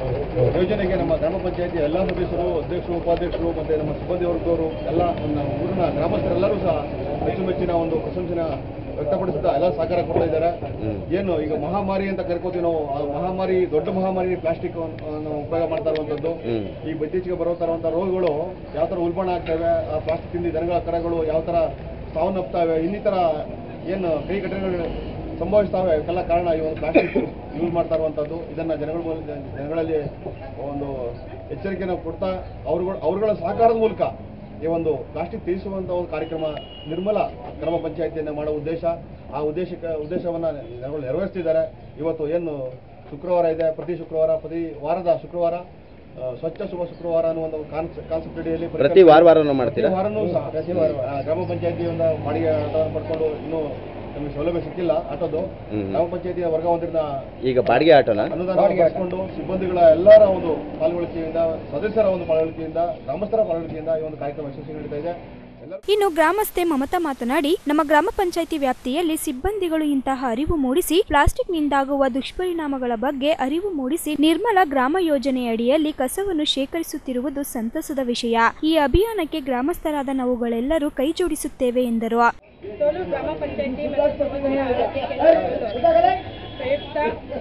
ಯೋಜನೆಗೆ ನಮ್ಮ ಗ್ರಾಮ ಪಂಚಾಯತಿ ಎಲ್ಲ ಸದಸ್ಯರು ಅಧ್ಯಕ್ಷರು ಉಪಾಧ್ಯಕ್ಷರು ಮತ್ತು ನಮ್ಮ ಸಿಬ್ಬಂದಿ ವರ್ಗದವರು ಎಲ್ಲ ನಮ್ಮ ಊರಿನ ಗ್ರಾಮಸ್ಥರೆಲ್ಲರೂ ಸಹ ಅಚ್ಚುಮೆಚ್ಚಿನ ಒಂದು ಪ್ರಶಂಸನ ವ್ಯಕ್ತಪಡಿಸಿದ ಎಲ್ಲ ಸಹಕಾರ ಕೊಡ್ತಾ ಇದ್ದಾರೆ ಏನು ಈಗ ಮಹಾಮಾರಿ ಅಂತ ಕರ್ಕೋತೀವಿ ನಾವು ಆ ಮಹಾಮಾರಿ ದೊಡ್ಡ ಮಹಾಮಾರಿ ಪ್ಲಾಸ್ಟಿಕ್ ಅನ್ನು ಉಪಯೋಗ ಮಾಡ್ತಾ ಇರುವಂಥದ್ದು ಈ ಇತ್ತೀಚೆಗೆ ಬರೋ ತರುವಂಥ ರೋಗಗಳು ಯಾವ ಥರ ಉಲ್ಬಣ ಆಗ್ತವೆ ಆ ಪ್ಲಾಸ್ಟಿಕ್ ತಿಂದಿ ದನಗಳ ಕರಗಳು ಯಾವ ಥರ ಸಾವನ್ನಪ್ತವೆ ಇನ್ನಿತರ ಏನು ಕೈ ಘಟನೆಗಳು ಸಂಭವಿಸ್ತಾವೆ ಅದಕ್ಕೆಲ್ಲ ಕಾರಣ ಈ ಒಂದು ಪ್ಲಾಸ್ಟಿಕ್ ಯೂಸ್ ಮಾಡ್ತಾ ಇರುವಂಥದ್ದು ಇದನ್ನು ಜನಗಳ ಮೂಲಕ ಜನಗಳಲ್ಲಿ ಒಂದು ಎಚ್ಚರಿಕೆಯನ್ನು ಕೊಡ್ತಾ ಅವ್ರುಗಳು ಅವ್ರುಗಳ ಸಹಕಾರದ ಮೂಲಕ ಈ ಒಂದು ಪ್ಲಾಸ್ಟಿಕ್ ತ್ಯಜಿಸುವಂಥ ಒಂದು ಕಾರ್ಯಕ್ರಮ ನಿರ್ಮಲ ಗ್ರಾಮ ಪಂಚಾಯತಿಯನ್ನು ಮಾಡೋ ಉದ್ದೇಶ ಆ ಉದ್ದೇಶಕ್ಕೆ ಉದ್ದೇಶವನ್ನು ನೆರವೇರ್- ನೆರವೇರಿಸ್ತಿದ್ದಾರೆ ಇವತ್ತು ಏನು ಶುಕ್ರವಾರ ಇದೆ ಪ್ರತಿ ಶುಕ್ರವಾರ ಪ್ರತಿ ವಾರದ ಶುಕ್ರವಾರ ಆ, ಸ್ವಚ್ಛ ಶುಭ ಶುಕ್ರವಾರ ಅನ್ನೋ ಒಂದು ಕಾನ್ಸೆಪ್ಟ್ ಕಾನ್ಸೆಪ್ಟ್ ಅಡಿಯಲ್ಲಿ ಪ್ರತಿ ವಾರ ವಾರನೂ ಮಾಡ್ತೀರಾ? ಪ್ರತಿ ವಾರನೂ ಸಹ ಪ್ರತಿ ವಾರ ಆ, ಗ್ರಾಮ ಪಂಚಾಯತಿಯಿಂದ ಬಾಡಿಗೆ ಆಟೋವನ್ನು ಪಡ್ಕೊಂಡು ಇನ್ನೂ ನಮಗೆ ಸೌಲಭ್ಯ ಸಿಕ್ಕಿಲ್ಲ ಆಟೋದು ಹ್ಮ್. ಗ್ರಾಮ ಪಂಚಾಯತಿಯ ವರ್ಗ ಒಂದರಿಂದ ಈಗ ಬಾಡಿಗೆ ಆಟೋನ ಅನುದಾನ ಬಳಸಿಕೊಂಡು ಸಿಬ್ಬಂದಿಗಳ ಎಲ್ಲರ ಒಂದು ಪಾಲ್ಗೊಳ್ಳುವಿಕೆಯಿಂದ ಸದಸ್ಯರ ಒಂದು ಪಾಲ್ಗೊಳ್ಳುವಿಕೆಯಿಂದ ಗ್ರಾಮಸ್ಥರ ಪಾಲ್ಗೊಳ್ಳುವಿಕೆಯಿಂದ ಈ ಒಂದು ಕಾರ್ಯಕ್ರಮ ಯಶಸ್ವಿ ನಡೀತಾ ಇದೆ ಇನ್ನು ಗ್ರಾಮಸ್ಥೆ ಮಮತಾ ಮಾತನಾಡಿ ನಮ್ಮ ಗ್ರಾಮ ಪಂಚಾಯಿತಿ ವ್ಯಾಪ್ತಿಯಲ್ಲಿ ಸಿಬ್ಬಂದಿಗಳು ಇಂತಹ ಅರಿವು ಮೂಡಿಸಿ ಪ್ಲಾಸ್ಟಿಕ್ನಿಂದಾಗುವ ದುಷ್ಪರಿಣಾಮಗಳ ಬಗ್ಗೆ ಅರಿವು ಮೂಡಿಸಿ ನಿರ್ಮಲ ಗ್ರಾಮ ಯೋಜನೆಯಡಿಯಲ್ಲಿ ಕಸವನ್ನು ಶೇಖರಿಸುತ್ತಿರುವುದು ಸಂತಸದ ವಿಷಯ ಈ ಅಭಿಯಾನಕ್ಕೆ ಗ್ರಾಮಸ್ಥರಾದ ನಾವುಗಳೆಲ್ಲರೂ ಕೈ ಜೋಡಿಸುತ್ತೇವೆ ಎಂದರು ಸೋಲು ಗ್ರಾಮ ಪಂಚಾಯತಿ ಮತ್ತು ಸಮುದಾಯ ಆರೋಗ್ಯ ಕೇಂದ್ರ ಪ್ರಯುಕ್ತ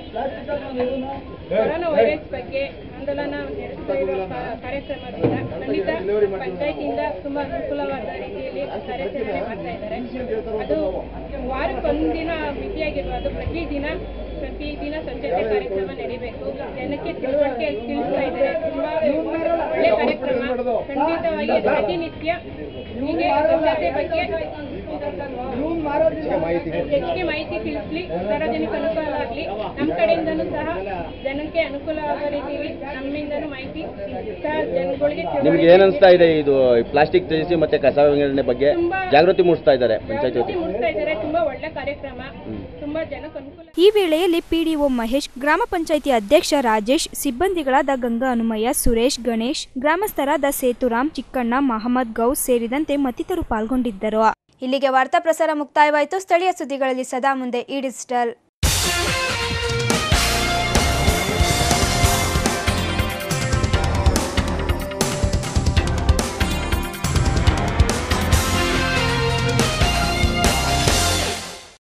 ಕೊರೋನಾ ವೈರಸ್ ಬಗ್ಗೆ ಆಂದೋಲನ ನಡೆಸ್ತಾ ಇರೋ ಕಾ- ಕಾರ್ಯಕ್ರಮದಿಂದ ಖಂಡಿತ ಪಂಚಾಯತಿಯಿಂದ ತುಂಬಾ ಅನುಕೂಲವಾದ ರೀತಿಯಲ್ಲಿ ಕಾರ್ಯಾಚರಣೆ ಮಾಡ್ತಾ ಇದ್ದಾರೆ ಅದು ವಾರಕ್ಕೊಂದಿನ ಮಿತಿಯಾಗಿರ್ಬೋದು ಪ್ರತಿದಿನ ಪ್ರತಿದಿನ ಸ್ವಚ್ಛತೆ ಕಾರ್ಯಕ್ರಮ ನಡೀಬೇಕು ಜನಕ್ಕೆ ತಿಳುವಳಿಕೆ ತಿಳಿಸ್ತಾ ಇದ್ದಾರೆ ತುಂಬಾ ಒಳ್ಳೆ ಕಾರ್ಯಕ್ರಮ ಖಂಡಿತವಾಗಿ ಪ್ರತಿನಿತ್ಯ ಹೀಗೆ ಸ್ವಚ್ಛತೆ ಬಗ್ಗೆ ಹೆಚ್ಚಿಗೆ ಮಾಹಿತಿ ತಿಳಿಸ್ಲಿ ಸಾರ್ವಜನಿಕ ಅನುಕೂಲ ಆಗಲಿ ನಮ್ಮ ಕಡೆಯಿಂದನೂ ಸಹ ಜನಕ್ಕೆ ಅನುಕೂಲ ಆಗೋ ರೀತಿಯಲ್ಲಿ ನಮ್ಮಿಂದನೂ ಮಾಹಿತಿ ಸಹ ಜನಗಳಿಗೆ ನಿಮ್ಗೆ ತಿಳುವಳಿಕೆ ಏನ್ ಅನಿಸ್ತಾ ಇದೆ ಇದು ಪ್ಲಾಸ್ಟಿಕ್ ತ್ಯಜಿಸಿ ಮತ್ತೆ ಕಸ ವಿಂಗಡಣೆ ಬಗ್ಗೆ ಜಾಗೃತಿ ಮೂಡಿಸ್ತಾ ಇದ್ದಾರೆ ಪಂಚಾಯತ್ ಜಾಗೃತಿ ಮೂಡಿಸ್ತಾ ಇದ್ದಾರೆ ತುಂಬಾ ಒಳ್ಳೆ ಕಾರ್ಯಕ್ರಮ ತುಂಬಾ ಜನಕ್ಕೆ ಅನುಕೂಲ ಈ ವೇಳೆಯಲ್ಲಿ ಪಿಡಿಒ ಮಹೇಶ್ ಗ್ರಾಮ ಪಂಚಾಯಿತಿ ಅಧ್ಯಕ್ಷ ರಾಜೇಶ್ ಸಿಬ್ಬಂದಿಗಳಾದ ಗಂಗಾ ಹನುಮಯ್ಯ ಸುರೇಶ್ ಗಣೇಶ್ ಗ್ರಾಮಸ್ಥರಾದ ಸೇತುರಾಮ್ ಚಿಕ್ಕಣ್ಣ ಮಹಮ್ಮದ್ ಗೌಸ್ ಸೇರಿದಂತೆ ಮತ್ತಿತರರು ಪಾಲ್ಗೊಂಡಿದ್ದರು ಇಲ್ಲಿಗೆ ವಾರ್ತಾ ಪ್ರಸಾರ ಮುಕ್ತಾಯವಾಯಿತು ಸ್ಥಳೀಯ ಸುದ್ದಿಗಳಲ್ಲಿ ಸದಾ ಮುಂದೆ ಈ ಡಿಜಿಟಲ್